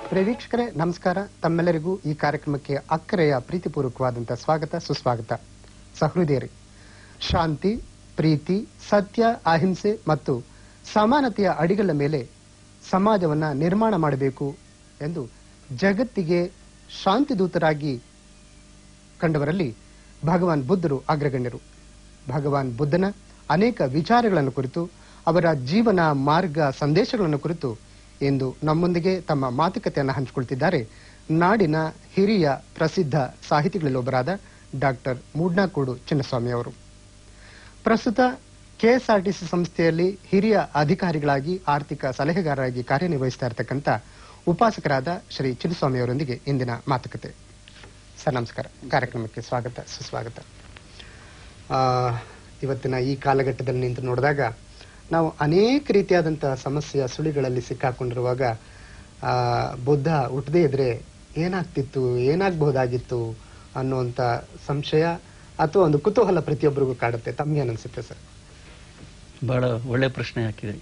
ಪ್ರಿಯ ವೀಕ್ಷಕರೇ ನಮಸ್ಕಾರ ತಮ್ಮೆಲ್ಲರಿಗೂ ಈ ಕಾರ್ಯಕ್ರಮಕ್ಕೆ ಅಕ್ಕರೆಯ ಪ್ರೀತಿಪೂರ್ವಕವಾದಂತಹ ಸ್ವಾಗತ ಸುಸ್ವಾಗತ ಸಹೃದಯರೇ ಶಾಂತಿ ಪ್ರೀತಿ ಸತ್ಯ ಅಹಿಂಸೆ ಮತ್ತು ಸಮಾನತೆಯ ಅಡಿಗಳ ಮೇಲೆ ಸಮಾಜವನ್ನ ನಿರ್ಮಾಣ ಮಾಡಬೇಕು ಎಂದು ಜಗತ್ತಿಗೆ ಶಾಂತಿದೂತರಾಗಿ ಕಂಡವರಲ್ಲಿ ಭಗವಾನ್ ಬುದ್ಧರು ಅಗ್ರಗಣ್ಯರು ಭಗವಾನ್ ಬುದ್ಧನ ಅನೇಕ ವಿಚಾರಗಳನ್ನು ಕುರಿತು ಅವರ ಜೀವನ ಮಾರ್ಗ ಸಂದೇಶಗಳನ್ನು ಕುರಿತು ಇಂದು ನಮ್ಮೊಂದಿಗೆ ತಮ್ಮ ಮಾತುಕತೆಯನ್ನು ಹಂಚಿಕೊಳ್ತಿದ್ದಾರೆ ನಾಡಿನ ಹಿರಿಯ ಪ್ರಸಿದ್ಧ ಸಾಹಿತಿಗಳಲ್ಲೊಬ್ಬರಾದ ಡಾಕ್ಟರ್ ಮೂಡ್ನಾಕೋಡು ಚಿನ್ನಸ್ವಾಮಿ ಅವರು ಪ್ರಸ್ತುತ ಕೆಎಸ್ಆರ್ಟಿಸಿ ಸಂಸ್ಥೆಯಲ್ಲಿ ಹಿರಿಯ ಅಧಿಕಾರಿಗಳಾಗಿ ಆರ್ಥಿಕ ಸಲಹೆಗಾರರಾಗಿ ಕಾರ್ಯನಿರ್ವಹಿಸ್ತಾ ಇರತಕ್ಕಂಥ ಉಪಾಸಕರಾದ ಶ್ರೀ ಚಿನ್ನಸ್ವಾಮಿ ಅವರೊಂದಿಗೆ ಇಂದಿನ ಮಾತುಕತೆ ಸರ್ ನಮಸ್ಕಾರ ಕಾರ್ಯಕ್ರಮಕ್ಕೆ ಸ್ವಾಗತ ಸುಸ್ವಾಗತ ಆ, ಇವತ್ತಿನ ಈ ಕಾಲಘಟ್ಟದಲ್ಲಿ ನಿಂತು ನೋಡಿದಾಗ ನಾವು ಅನೇಕ ರೀತಿಯಾದಂತಹ ಸಮಸ್ಯೆಯ ಸುಳಿಗಳಲ್ಲಿ ಸಿಕ್ಕಾಕೊಂಡಿರುವಾಗ ಆ, ಬುದ್ಧ ಹುಟ್ಟದೇ ಇದ್ರೆ ಏನಾಗ್ತಿತ್ತು ಏನಾಗಬಹುದಾಗಿತ್ತು ಅನ್ನುವಂತ ಸಂಶಯ ಅಥವಾ ಒಂದು ಕುತೂಹಲ ಪ್ರತಿಯೊಬ್ಬರಿಗೂ ಕಾಡುತ್ತೆ ತಮ್ಗೆ ಅನಿಸುತ್ತೆ ಸರ್ ಬಹಳ ಒಳ್ಳೆ ಪ್ರಶ್ನೆ ಹಾಕಿದ್ರಿ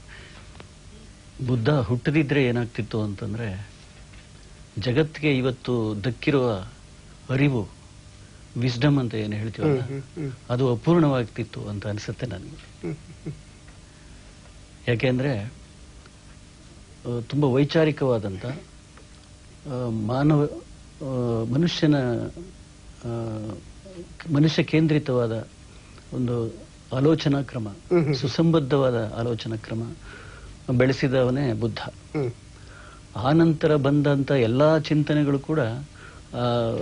ಬುದ್ಧ ಹುಟ್ಟದಿದ್ರೆ ಏನಾಗ್ತಿತ್ತು ಅಂತಂದ್ರೆ ಜಗತ್ತಿಗೆ ಇವತ್ತು ದಕ್ಕಿರುವ ಅರಿವು ವಿಸ್ಡಮ್ ಅಂತ ಏನು ಹೇಳ್ತೀವಲ್ಲ ಹ್ಮ್, ಹ್ಮ್, ಅದು ಅಪೂರ್ಣವಾಗ್ತಿತ್ತು ಅಂತ ಅನಿಸುತ್ತೆ ನನಗೆ ಹ್ಮ್, ಯಾಕೆಂದ್ರೆ ಆ, ತುಂಬಾ ವೈಚಾರಿಕವಾದಂತ ಆ, ಮಾನವ ಆ, ಮನುಷ್ಯನ ಆ, ಮನುಷ್ಯ ಕೇಂದ್ರಿತವಾದ ಒಂದು ಆಲೋಚನಾ ಕ್ರಮ ಹ್ಮ್, ಹ್ಮ್. ಸುಸಂಬದ್ಧವಾದ ಆಲೋಚನಾ ಕ್ರಮ ಬೆಳೆಸಿದವನೇ ಬುದ್ಧ ಹ್ಮ್, ಆ ನಂತರ ಬಂದಂತ ಎಲ್ಲಾ ಚಿಂತನೆಗಳು ಕೂಡ ಆ,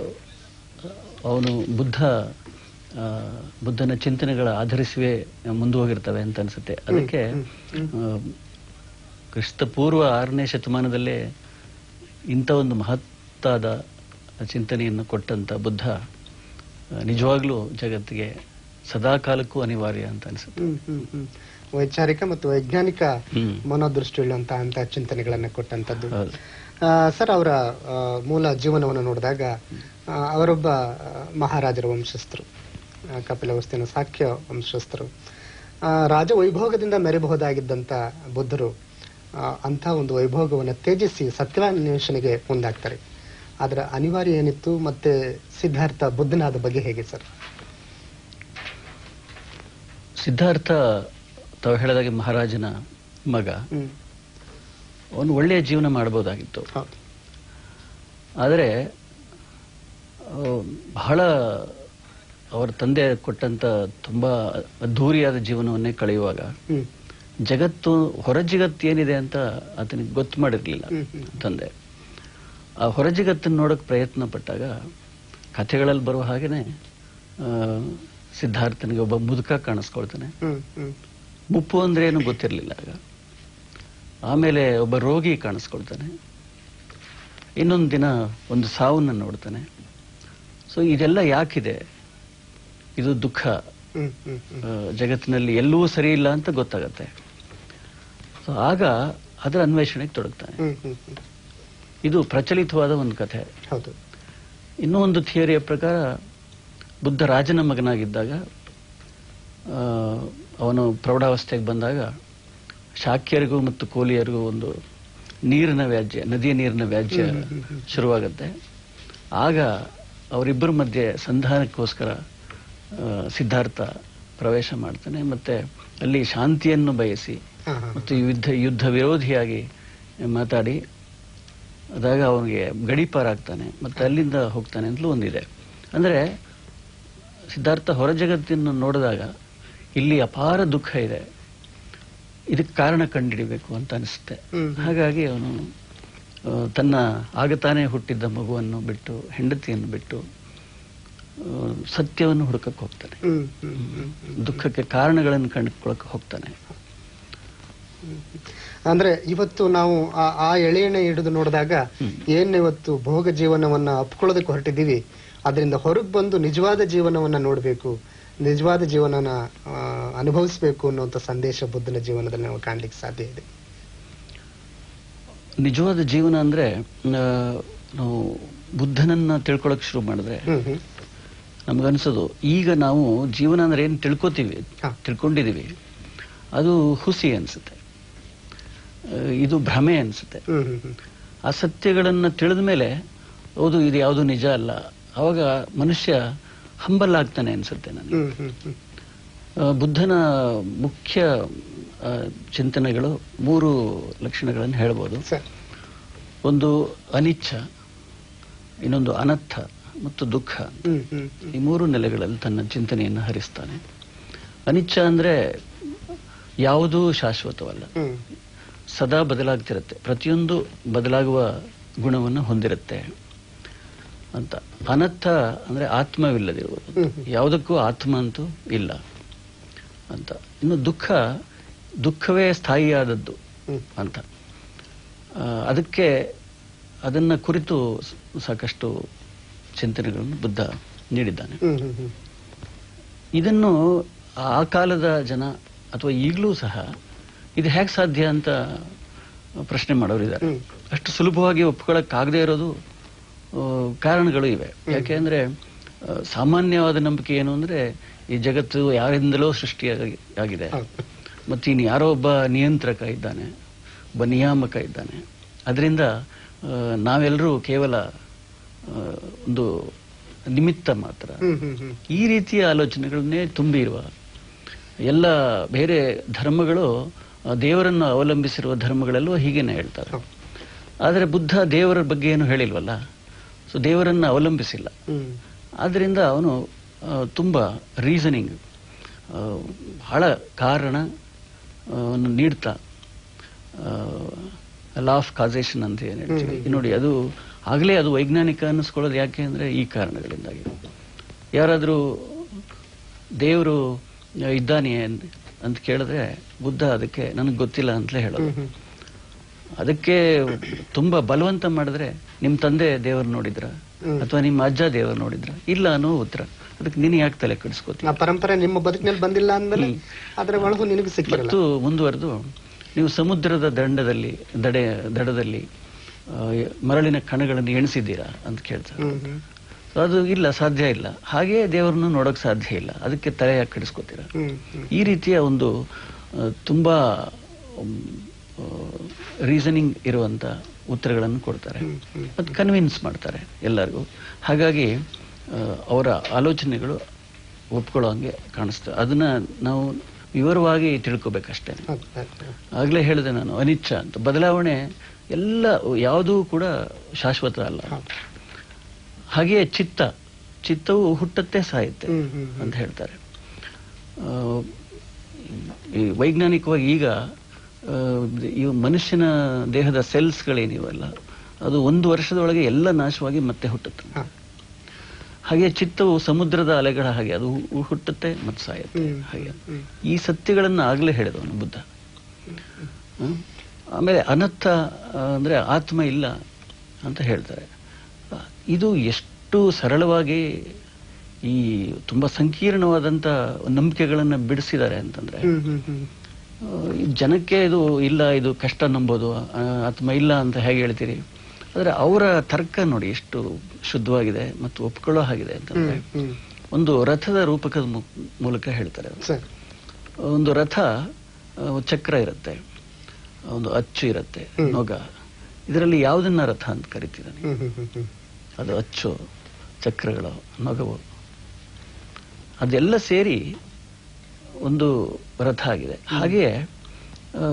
ಅವನು ಬುದ್ಧ ಆ, ಬುದ್ಧನ ಚಿಂತನೆಗಳ ಆಧರಿಸಿವೆ ಮುಂದುವರಿರ್ತವೆ ಅಂತ ಅನ್ಸುತ್ತೆ ಅದಕ್ಕೆ ಆ, ಕ್ರಿಸ್ತ ಪೂರ್ವ ಆರನೇ ಶತಮಾನದಲ್ಲೇ ಇಂಥ ಒಂದು ಮಹತ್ತಾದ ಚಿಂತನೆಯನ್ನು ಕೊಟ್ಟಂತ ಬುದ್ಧ ಆ, ನಿಜವಾಗ್ಲೂ ಜಗತ್ತಿಗೆ ಸದಾ ಕಾಲಕ್ಕೂ ಅನಿವಾರ್ಯ ಅಂತ ಅನ್ಸುತ್ತೆ ಹ್ಮ್, ಹ್ಮ್, ಹ್ಮ್. ವೈಚಾರಿಕ ಮತ್ತು ವೈಜ್ಞಾನಿಕ ಹ್ಮ್. ಮನೋದೃಷ್ಟಿಯುಳ್ಳಂತ ಅಂತ ಚಿಂತನೆಗಳನ್ನ ಕೊಟ್ಟಂತದ್ದು ಹೌದು. ಆ, ಸರ್ ಅವರ ಆ, ಮೂಲ ಜೀವನವನ್ನು ನೋಡಿದಾಗ ಆ, ಅವರೊಬ್ಬ ಆ, ಮಹಾರಾಜರ ವಂಶಸ್ಥರು ಆ, ಕಪಿಲವಸ್ತಿನ ಸಾಕ್ಯ ವಂಶಸ್ಥರು ಆ, ರಾಜ ವೈಭೋಗದಿಂದ ಮೆರೆಬಹುದಾಗಿದ್ದಂತ ಬುದ್ಧರು ಆ, ಅಂಥ ಒಂದು ವೈಭೋಗವನ್ನು ತ್ಯಜಿಸಿ ಸತ್ಯಾನ್ವೇಷಣೆಗೆ ಮುಂದಾಗ್ತಾರೆ ಅದರ ಅನಿವಾರ್ಯ ಏನಿತ್ತು ಮತ್ತೆ ಸಿದ್ಧಾರ್ಥ ಬುದ್ಧನಾದ ಬಗ್ಗೆ ಹೇಗೆ ಸರ್ ಸಿದ್ಧಾರ್ಥ ತಾವು ಹೇಳಿದಾಗೆ ಮಹಾರಾಜನ ಮಗ ಹ್ಮ್ ಅವನು ಒಳ್ಳೆಯ ಜೀವನ ಮಾಡಬಹುದಾಗಿತ್ತು ಹೌದು ಆದರೆ ಆ, ಬಹಳ ಅವರ ತಂದೆ ಕೊಟ್ಟಂತ ತುಂಬಾ ಅದ್ಧೂರಿಯಾದ ಜೀವನವನ್ನೇ ಕಳೆಯುವಾಗ ಹ್ಮ್ ಜಗತ್ತು ಹೊರ ಜಗತ್ತು ಏನಿದೆ ಅಂತ ಆತನಿಗೆ ಗೊತ್ತು ಮಾಡಿರ್ಲಿಲ್ಲ ಹ್ಮ್, ಹ್ಮ್. ತಂದೆ ಆ ಹೊರ ಜಗತ್ತನ್ನು ನೋಡಕ್ ಪ್ರಯತ್ನ ಪಟ್ಟಾಗ ಕಥೆಗಳಲ್ಲಿ ಬರುವ ಹಾಗೇನೆ ಆ, ಸಿದ್ಧಾರ್ಥನಿಗೆ ಒಬ್ಬ ಮುದುಕ ಕಾಣಿಸ್ಕೊಳ್ತಾನೆ ಹ್ಮ್ ಹ್ಮ್ ಮುಪ್ಪು ಅಂದ್ರೆ ಏನು ಗೊತ್ತಿರಲಿಲ್ಲ ಆಗ ಆಮೇಲೆ ಒಬ್ಬ ರೋಗಿ ಕಾಣಿಸ್ಕೊಳ್ತಾನೆ ಇನ್ನೊಂದು ದಿನ ಒಂದು ಸಾವನ್ನ ನೋಡ್ತಾನೆ ಸೊ ಇದೆಲ್ಲ ಯಾಕಿದೆ ಇದು ದುಃಖ ಹ್ಮ್ ಹ್ಮ್ ಹ್ಮ್ ಆ, ಜಗತ್ತಿನಲ್ಲಿ ಎಲ್ಲವೂ ಸರಿ ಇಲ್ಲ ಅಂತ ಗೊತ್ತಾಗತ್ತೆ ಸೊ ಆಗ ಅದರ ಅನ್ವೇಷಣೆಗೆ ತೊಡಗ್ತಾನೆ ಹ್ಮ್ ಹ್ಮ್ ಹ್ಮ್ ಇದು ಪ್ರಚಲಿತವಾದ ಒಂದು ಕಥೆ ಹೌದು ಇನ್ನೂ ಒಂದು ಥಿಯರಿಯ ಪ್ರಕಾರ ಬುದ್ಧ ರಾಜನ ಮಗನಾಗಿದ್ದಾಗ ಆ, ಅವನು ಪ್ರೌಢಾವಸ್ಥೆಗೆ ಬಂದಾಗ ಶಾಕ್ಯರಿಗೂ ಮತ್ತು ಕೋಲಿಯರಿಗೂ ಒಂದು ನೀರಿನ ವ್ಯಾಜ್ಯ ನದಿಯ ನೀರಿನ ವ್ಯಾಜ್ಯ ಶುರುವಾಗುತ್ತೆ ಆಗ ಅವರಿಬ್ಬರ ಮಧ್ಯೆ ಸಂಧಾನಕ್ಕೋಸ್ಕರ ಆ, ಸಿದ್ಧಾರ್ಥ ಪ್ರವೇಶ ಮಾಡ್ತಾನೆ ಮತ್ತೆ ಅಲ್ಲಿ ಶಾಂತಿಯನ್ನು ಬಯಸಿ ಹಾ ಹಾ ಮತ್ತು ಯುದ್ಧ ಯುದ್ಧ ವಿರೋಧಿಯಾಗಿ ಮಾತಾಡಿ ಅದಾಗ ಅವನಿಗೆ ಗಡೀಪಾರಾಗ್ತಾನೆ ಮತ್ತೆ ಅಲ್ಲಿಂದ ಹೋಗ್ತಾನೆ ಅಂತಲೂ ಒಂದಿದೆ ಅಂದ್ರೆ ಸಿದ್ಧಾರ್ಥ ಹೊರ ಜಗತ್ತನ್ನು ನೋಡಿದಾಗ ಇಲ್ಲಿ ಅಪಾರ ದುಃಖ ಇದೆ ಇದಕ್ಕೆ ಕಾರಣ ಕಂಡುಹಿಡಿಬೇಕು ಅಂತ ಅನಿಸುತ್ತೆ ಹ್ಮ್. ಹಾಗಾಗಿ ಅವನು ಆ, ತನ್ನ ಆಗತಾನೆ ಹುಟ್ಟಿದ್ದ ಮಗುವನ್ನು ಬಿಟ್ಟು ಹೆಂಡತಿಯನ್ನು ಬಿಟ್ಟು ಆ, ಸತ್ಯವನ್ನು ಹುಡುಕಕ್ಕೆ ಹೋಗ್ತಾನೆ ಹ್ಮ್ ಹ್ಮ್ ಹ್ಮ್ ಹ್ಮ್. ದುಃಖಕ್ಕೆ ಕಾರಣಗಳನ್ನು ಕಂಡುಕೊಳ್ಳಕ್ಕೆ ಹೋಗ್ತಾನೆ ಅಂದ್ರೆ ಇವತ್ತು ನಾವು ಆ- ಆ ಎಳೆಯನ್ನ ಹಿಡಿದು ನೋಡಿದಾಗ ಏನ್ ಇವತ್ತು ಭೋಗ ಜೀವನವನ್ನ ಅಪ್ಕೊಳ್ಳೋದಕ್ಕೆ ಹೊರಟಿದ್ದೀವಿ ಅದರಿಂದ ಹೊರಗೆ ಬಂದು ನಿಜವಾದ ಜೀವನವನ್ನ ನೋಡ್ಬೇಕು ನಿಜವಾದ ಜೀವನನ ಆ, ಅನುಭವಿಸ್ಬೇಕು ಅನ್ನುವಂತ ಸಂದೇಶ ಬುದ್ಧನ ಜೀವನದಲ್ಲಿ ನಾವು ಕಾಣ್ಲಿಕ್ಕೆ ಸಾಧ್ಯ ಇದೆ ನಿಜವಾದ ಜೀವನ ಅಂದ್ರೆ ಆ, ನಾವು ಬುದ್ಧನನ್ನ ತಿಳ್ಕೊಳಕ್ ಶುರು ಮಾಡಿದ್ರೆ ಹ್ಮ್ ಹ್ಮ್ ನಮ್ಗನ್ಸೋದು ಈಗ ನಾವು ಜೀವನ ಅಂದ್ರೆ ಏನ್ ತಿಳ್ಕೊತೀವಿ ಹಾ. ತಿಳ್ಕೊಂಡಿದೀವಿ ಅದು ಹುಸಿ ಅನ್ಸುತ್ತೆ ಆ, ಇದು ಭ್ರಮೆ ಅನ್ಸುತ್ತೆ ಹ್ಮ್ ಹ್ಮ್ ಹ್ಮ್ ಆ ಸತ್ಯಗಳನ್ನು ತಿಳಿದ ಮೇಲೆ ಹೌದು ಇದು ಯಾವುದು ನಿಜ ಅಲ್ಲ ಅವಾಗ ಮನುಷ್ಯ ಹಂಬಲ್ ಆಗ್ತಾನೆ ಅನ್ಸುತ್ತೆ ನನಗೆ ಹ್ಮ್ ಹ್ಮ್ ಹ್ಮ್ ಆ, ಬುದ್ಧನ ಮುಖ್ಯ ಆ, ಚಿಂತನೆಗಳು ಮೂರು ಲಕ್ಷಣಗಳನ್ನು ಹೇಳ್ಬೋದು ಸರ್ ಒಂದು ಅನಿಚ್ಛ ಇನ್ನೊಂದು ಅನರ್ಥ ಮತ್ತು ದುಃಖ ಹ್ಮ್ ಹ್ಮ್ ಹ್ಮ್ ಈ ಮೂರು ನೆಲೆಗಳಲ್ಲಿ ತನ್ನ ಚಿಂತನೆಯನ್ನು ಹರಿಸ್ತಾನೆ ಅನಿಚ್ಛ ಅಂದ್ರೆ ಯಾವುದೂ ಶಾಶ್ವತವಲ್ಲ ಹ್ಮ್ ಸದಾ ಬದಲಾಗ್ತಿರುತ್ತೆ ಪ್ರತಿಯೊಂದು ಬದಲಾಗುವ ಗುಣವನ್ನು ಹೊಂದಿರುತ್ತೆ ಅಂತ ಅನರ್ಥ ಅಂದ್ರೆ ಆತ್ಮವಿಲ್ಲದಿರುವುದು ಹ್ಮ್ ಹ್ಮ್. ಯಾವುದಕ್ಕೂ ಆತ್ಮ ಅಂತೂ ಇಲ್ಲ ಅಂತ ಇನ್ನು ದುಃಖ ದುಃಖವೇ ಸ್ಥಾಯಿಯಾದದ್ದು ಹ್ಮ್ ಅಂತ ಆ, ಅದಕ್ಕೆ ಅದನ್ನ ಕುರಿತು ಸ- ಸಾಕಷ್ಟು ಚಿಂತನೆಗಳನ್ನು ಬುದ್ಧ ನೀಡಿದ್ದಾನೆ ಹ್ಮ್ ಹ್ಮ್ ಹ್ಮ್ ಇದನ್ನು ಆ ಕಾಲದ ಜನ ಅಥವಾ ಈಗಲೂ ಸಹ ಇದು ಹೇಗೆ ಸಾಧ್ಯ ಅಂತ ಪ್ರಶ್ನೆ ಮಾಡೋರಿದ್ದಾರೆ ಹ್ಮ್. ಅಷ್ಟು ಸುಲಭವಾಗಿ ಒಪ್ಕೊಳ್ಳೋಕ್ಕಾಗದೇ ಇರೋದು ಆ, ಕಾರಣಗಳು ಇವೆ ಯಾಕೆಂದ್ರೆ ಆ, ಸಾಮಾನ್ಯವಾದ ನಂಬಿಕೆ ಏನು ಅಂದ್ರೆ ಈ ಜಗತ್ತು ಯಾರಿಂದಲೋ ಸೃಷ್ಟಿಯಾಗಿ ಆಗಿದೆ ಹೌದು. ಮತ್ತು ಇನ್ನು ಯಾರೋ ಒಬ್ಬ ನಿಯಂತ್ರಕ ಇದ್ದಾನೆ ಒಬ್ಬ ನಿಯಾಮಕ ಇದ್ದಾನೆ ಅದರಿಂದ ನಾವೆಲ್ಲರೂ ಕೇವಲ ಆ, ಒಂದು ನಿಮಿತ್ತ ಮಾತ್ರ ಹ್ಮ್ ಹ್ಮ್ ಹ್ಮ್ ಈ ರೀತಿಯ ಆಲೋಚನೆಗಳನ್ನೇ ತುಂಬಿ ಇರುವ ಎಲ್ಲ ಬೇರೆ ಧರ್ಮಗಳು ಆ, ದೇವರನ್ನು ಅವಲಂಬಿಸಿರುವ ಧರ್ಮಗಳೆಲ್ಲೂ ಹೀಗೇನೆ ಹೇಳ್ತಾರೆ ಹೌದು. ಆದರೆ ಬುದ್ಧ ದೇವರ ಬಗ್ಗೆ ಏನು ಹೇಳಿಲ್ವಲ್ಲ ಸೊ ದೇವರನ್ನು ಅವಲಂಬಿಸಿಲ್ಲ ಹ್ಮ್ ಆದ್ದರಿಂದ ಅವನು ಆ, ತುಂಬ ರೀಸನಿಂಗ್ ಬಹಳ ಕಾರಣ ಆ, ವನ್ನು ನೀಡ್ತಾ ಲಾ ಆಫ್ ಕಾಸೇಷನ್ ಅಂತ ಏನು ಹೇಳ್ತೀವಿ ಹ್ಮ್. ನೋಡಿ ಅದು ಆಗಲೇ ಅದು ವೈಜ್ಞಾನಿಕ ಅನ್ನಿಸ್ಕೊಳ್ಳೋದು ಯಾಕೆ ಅಂದ್ರೆ ಈ ಕಾರಣಗಳಿಂದಾಗಿ ಯಾರಾದರೂ ದೇವರು ಇದ್ದಾನೆ ಅಂತ- ಅಂತ ಕೇಳಿದ್ರೆ ಬುದ್ಧ ಅದಕ್ಕೆ ನನಗೆ ಗೊತ್ತಿಲ್ಲ ಅಂತಲೇ ಹೇಳೋದು ಹ್ಮ್ ಹ್ಮ್ ಅದಕ್ಕೆ ತುಂಬಾ ಬಲವಂತ ಮಾಡಿದ್ರೆ ನಿಮ್ ತಂದೆ ದೇವರು ನೋಡಿದ್ರ ಹ್ಮ್. ಅಥವಾ ನಿಮ್ಮ ಅಜ್ಜ ದೇವರು ನೋಡಿದ್ರ ಇಲ್ಲ ಅನ್ನೋ ಉತ್ತರ ಅದಕ್ಕೆ ನೀನು ಯಾಕೆ ತಲೆ ಕೆಡಿಸ್ಕೋತಿ ಆ ಪರಂಪರೆ ನಿಮ್ಮ ಬದುಕಿನಲ್ಲಿ ಬಂದಿಲ್ಲ ಅಂದ್ಮೇಲೆ ಹ್ಮ್. ಅದರ ಒಳಗು ನಿನಗೆ ಸಿಕ್ಕಿರಲ್ಲ ಮತ್ತು ಮುಂದುವರೆದು ನೀವು ಸಮುದ್ರದ ದಂಡದಲ್ಲಿ ದಡೆ ದಡದಲ್ಲಿ ಆ, ಮರಳಿನ ಕಣಗಳನ್ನು ಎಣಿಸಿದ್ದೀರಾ ಅಂತ ಕೇಳ್ತಾರೆ ಹ್ಮ್ ಹ್ಮ್ So ಅದು ಇಲ್ಲ ಸಾಧ್ಯ ಇಲ್ಲ ಹಾಗೆ ದೇವರನ್ನು ನೋಡಕ್ ಸಾಧ್ಯ ಇಲ್ಲ ಅದಕ್ಕೆ ತಲೆ ಯಾಕೆ ಕೆಡಿಸ್ಕೋತೀರಾ ಹ್ಮ್ ಹ್ಮ್ ಈ ರೀತಿಯ ಒಂದು ಆ, ತುಂಬಾ ರೀಸನಿಂಗ್ ಇರುವಂತ ಉತ್ತರಗಳನ್ನು ಕೊಡ್ತಾರೆ ಹ್ಮ್ ಹ್ಮ್ ಮತ್ತು ಕನ್ವಿನ್ಸ್ ಮಾಡ್ತಾರೆ ಎಲ್ಲರಿಗೂ ಹಾಗಾಗಿ ಆ, ಅವರ ಆಲೋಚನೆಗಳು ಒಪ್ಕೊಳ್ಳೋ ಹಂಗೆ ಕಾಣಿಸ್ತವೆ ಅದನ್ನ ನಾವು ವಿವರವಾಗಿ ತಿಳ್ಕೊಬೇಕಷ್ಟೇ ಹೌದು, ಹೌದು. ಆಗ್ಲೇ ಹೇಳಿದೆ ನಾನು ಅನಿಚ್ಛ ಅಂತ ಬದಲಾವಣೆ ಎಲ್ಲ ಯಾವುದೂ ಕೂಡ ಶಾಶ್ವತ ಅಲ್ಲ ಹೌದು. ಹಾಗೆಯೇ ಚಿತ್ತ ಚಿತ್ತವು ಹುಟ್ಟತ್ತೆ ಸಾಯುತ್ತೆ ಹ್ಮ್ ಹ್ಮ್ ಹ್ಮ್. ಅಂತ ಹೇಳ್ತಾರೆ ಆ, ಈ ವೈಜ್ಞಾನಿಕವಾಗಿ ಈಗ ಆ, ಈ ಮನುಷ್ಯನ ದೇಹದ ಸೆಲ್ಸ್ಗಳೇನಿವಲ್ಲ ಅದು ಒಂದು ವರ್ಷದೊಳಗೆ ಎಲ್ಲ ನಾಶವಾಗಿ ಮತ್ತೆ ಹುಟ್ಟುತ್ತೆ ಹಾ. ಹಾಗೆ ಚಿತ್ತವು ಸಮುದ್ರದ ಅಲೆಗಳ ಹಾಗೆ ಅದು ಹು- ಹುಟ್ಟುತ್ತೆ ಮತ್ತೆ ಸಾಯುತ್ತೆ ಹ್ಮ್. ಹಾಗೆ ಹ್ಮ್. ಈ ಸತ್ಯಗಳನ್ನು ಆಗಲೇ ಹೇಳಿದವನು ಬುದ್ಧ ಹ್ಮ್? ಆಮೇಲೆ ಅನರ್ಥ ಆ, ಅಂದ್ರೆ ಆತ್ಮ ಇಲ್ಲ ಅಂತ ಹೇಳ್ತಾರೆ ಆ, ಇದು ಎಷ್ಟು ಸರಳವಾಗಿ ಈ ತುಂಬಾ ಸಂಕೀರ್ಣವಾದಂತ ನಂಬಿಕೆಗಳನ್ನ ಬಿಡಿಸಿದ್ದಾರೆ ಅಂತಂದ್ರೆ ಹ್ಮ್ ಹ್ಮ್ ಹ್ಮ್ ಆ, ಈ ಜನಕ್ಕೆ ಇದು ಇಲ್ಲ ಇದು ಕಷ್ಟ ನಂಬೋದು ಆ, ಆತ್ಮ ಇಲ್ಲ ಅಂತ ಹೇಗೆ ಹೇಳ್ತೀರಿ ಆದ್ರೆ ಅವರ ತರ್ಕ ನೋಡಿ ಎಷ್ಟು ಶುದ್ಧವಾಗಿದೆ ಮತ್ತು ಒಪ್ಕೊಳ್ಳೋ ಹಾಗಿದೆ ಅಂತಂದ್ರೆ ಹ್ಮ್ ಹ್ಮ್ ಒಂದು ರಥದ ರೂಪಕದ ಮು- ಮೂಲಕ ಹೇಳ್ತಾರೆ ಅವ್ರು. ಸರ್ ಒಂದು ರಥ ಆ, ಚಕ್ರ ಇರುತ್ತೆ ಒಂದು ಅಚ್ಚು ಇರುತ್ತೆ ಹ್ಮ್. ನೊಗ ಇದರಲ್ಲಿ ಯಾವುದನ್ನ ರಥ ಅಂತ ಕರಿತೀರಾನೆ ಹ್ಮ್ ಹ್ಮ್ ಹ್ಮ್ ಹ್ಮ್ ಅದು ಅಚ್ಚು ಚಕ್ರಗಳು ನೊಗವು ಅದೆಲ್ಲ ಸೇರಿ ಒಂದು ರಥ ಆಗಿದೆ ಹಾಗೆಯೇ ಆ,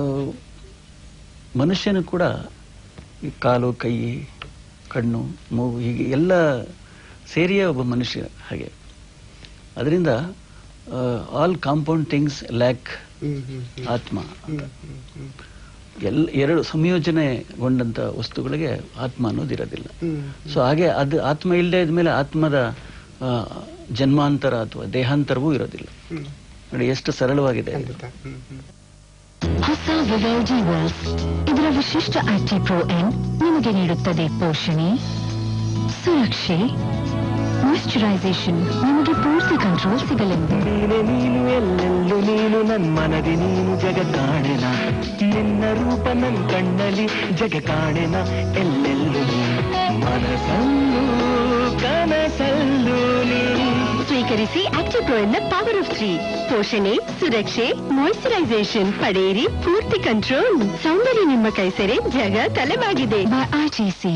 ಮನುಷ್ಯನು ಕೂಡ ಈ ಕಾಲು ಕೈ ಕಣ್ಣು ಮೂಗು ಹೀಗೆ ಎಲ್ಲ ಸೇರಿಯೇ ಒಬ್ಬ ಮನುಷ್ಯ ಹಾಗೆ ಅದರಿಂದ all compound things lack hmm hmm hmm ಆತ್ಮ ಹ್ಮ್ ಹ್ಮ್ ಹ್ಮ್ ಎಲ್ಲ ಎರಡು ಸಂಯೋಜನೆಗೊಂಡಂತ ವಸ್ತುಗಳಿಗೆ ಆತ್ಮ ಅನ್ನೋದಿರೋದಿಲ್ಲ ಹ್ಮ್ ಸೊ ಹಾಗೆ ಅದು ಆತ್ಮ ಇಲ್ಲದೆ ಇದ್ಮೇಲೆ ಆತ್ಮದ ಆ, ಜನ್ಮಾಂತರ ಅಥವಾ ದೇಹಾಂತರವೂ ಇರೋದಿಲ್ಲ ಹ್ಮ್ ನೋಡಿ ಎಷ್ಟು ಸರಳವಾಗಿದೆ ಇದು. ಖಂಡಿತ ಹ್ಮ್ ಹ್ಮ್ ಹೊಸ ವಿವಲ್ ಜೀವಸ್ ಇದರ ವಿಶಿಷ್ಟ ಆಕ್ಟಿ ಪ್ರೋ ಎನ್ ನಿಮಗೆ ನೀಡುತ್ತದೆ ಪೋಷಣೆ ಸುರಕ್ಷೆ ಮಾಯಿಶ್ಚರೈಸೇಷನ್ ನಿಮಗೆ ಪೂರ್ತಿ ಕಂಟ್ರೋಲ್ ಸಿಗಲೆಂದು ನೀನೆ ನೀನು ಎಲ್ಲೆಲ್ಲೂ ನೀನು ನನ್ ಮನದಿ ನೀನು ಜಗ ಕಾಣೆನ ನಿನ್ನ ರೂಪ ನನ್ ಕಣ್ಣಲ್ಲಿ ಜಗ ಕಾಣೆನ ಎಲ್ಲೆಲ್ಲೂ ನೀನು ಮನಸ್ಸನ್ನು ಕನಸಲ್ಲೂ ನೀ ಸ್ವೀಕರಿಸಿ ಆಕ್ಟಿವ್ ಪ್ರೋ ನ ಪವರ್ ಆಫ್ ತ್ರೀ ಪೋಷಣೆ ಸುರಕ್ಷೆ ಮಾಯಿಶ್ಚರೈಸೇಷನ್ ಪಡೆಯಿರಿ ಪೂರ್ತಿ ಕಂಟ್ರೋಲ್ ಸೌಂದರ್ಯ ನಿಮ್ಮ ಕೈ ಸೇರೆ ಜಗ ತಲೆಬಾಗಿದೆ ಆರ್ಟಿಸಿ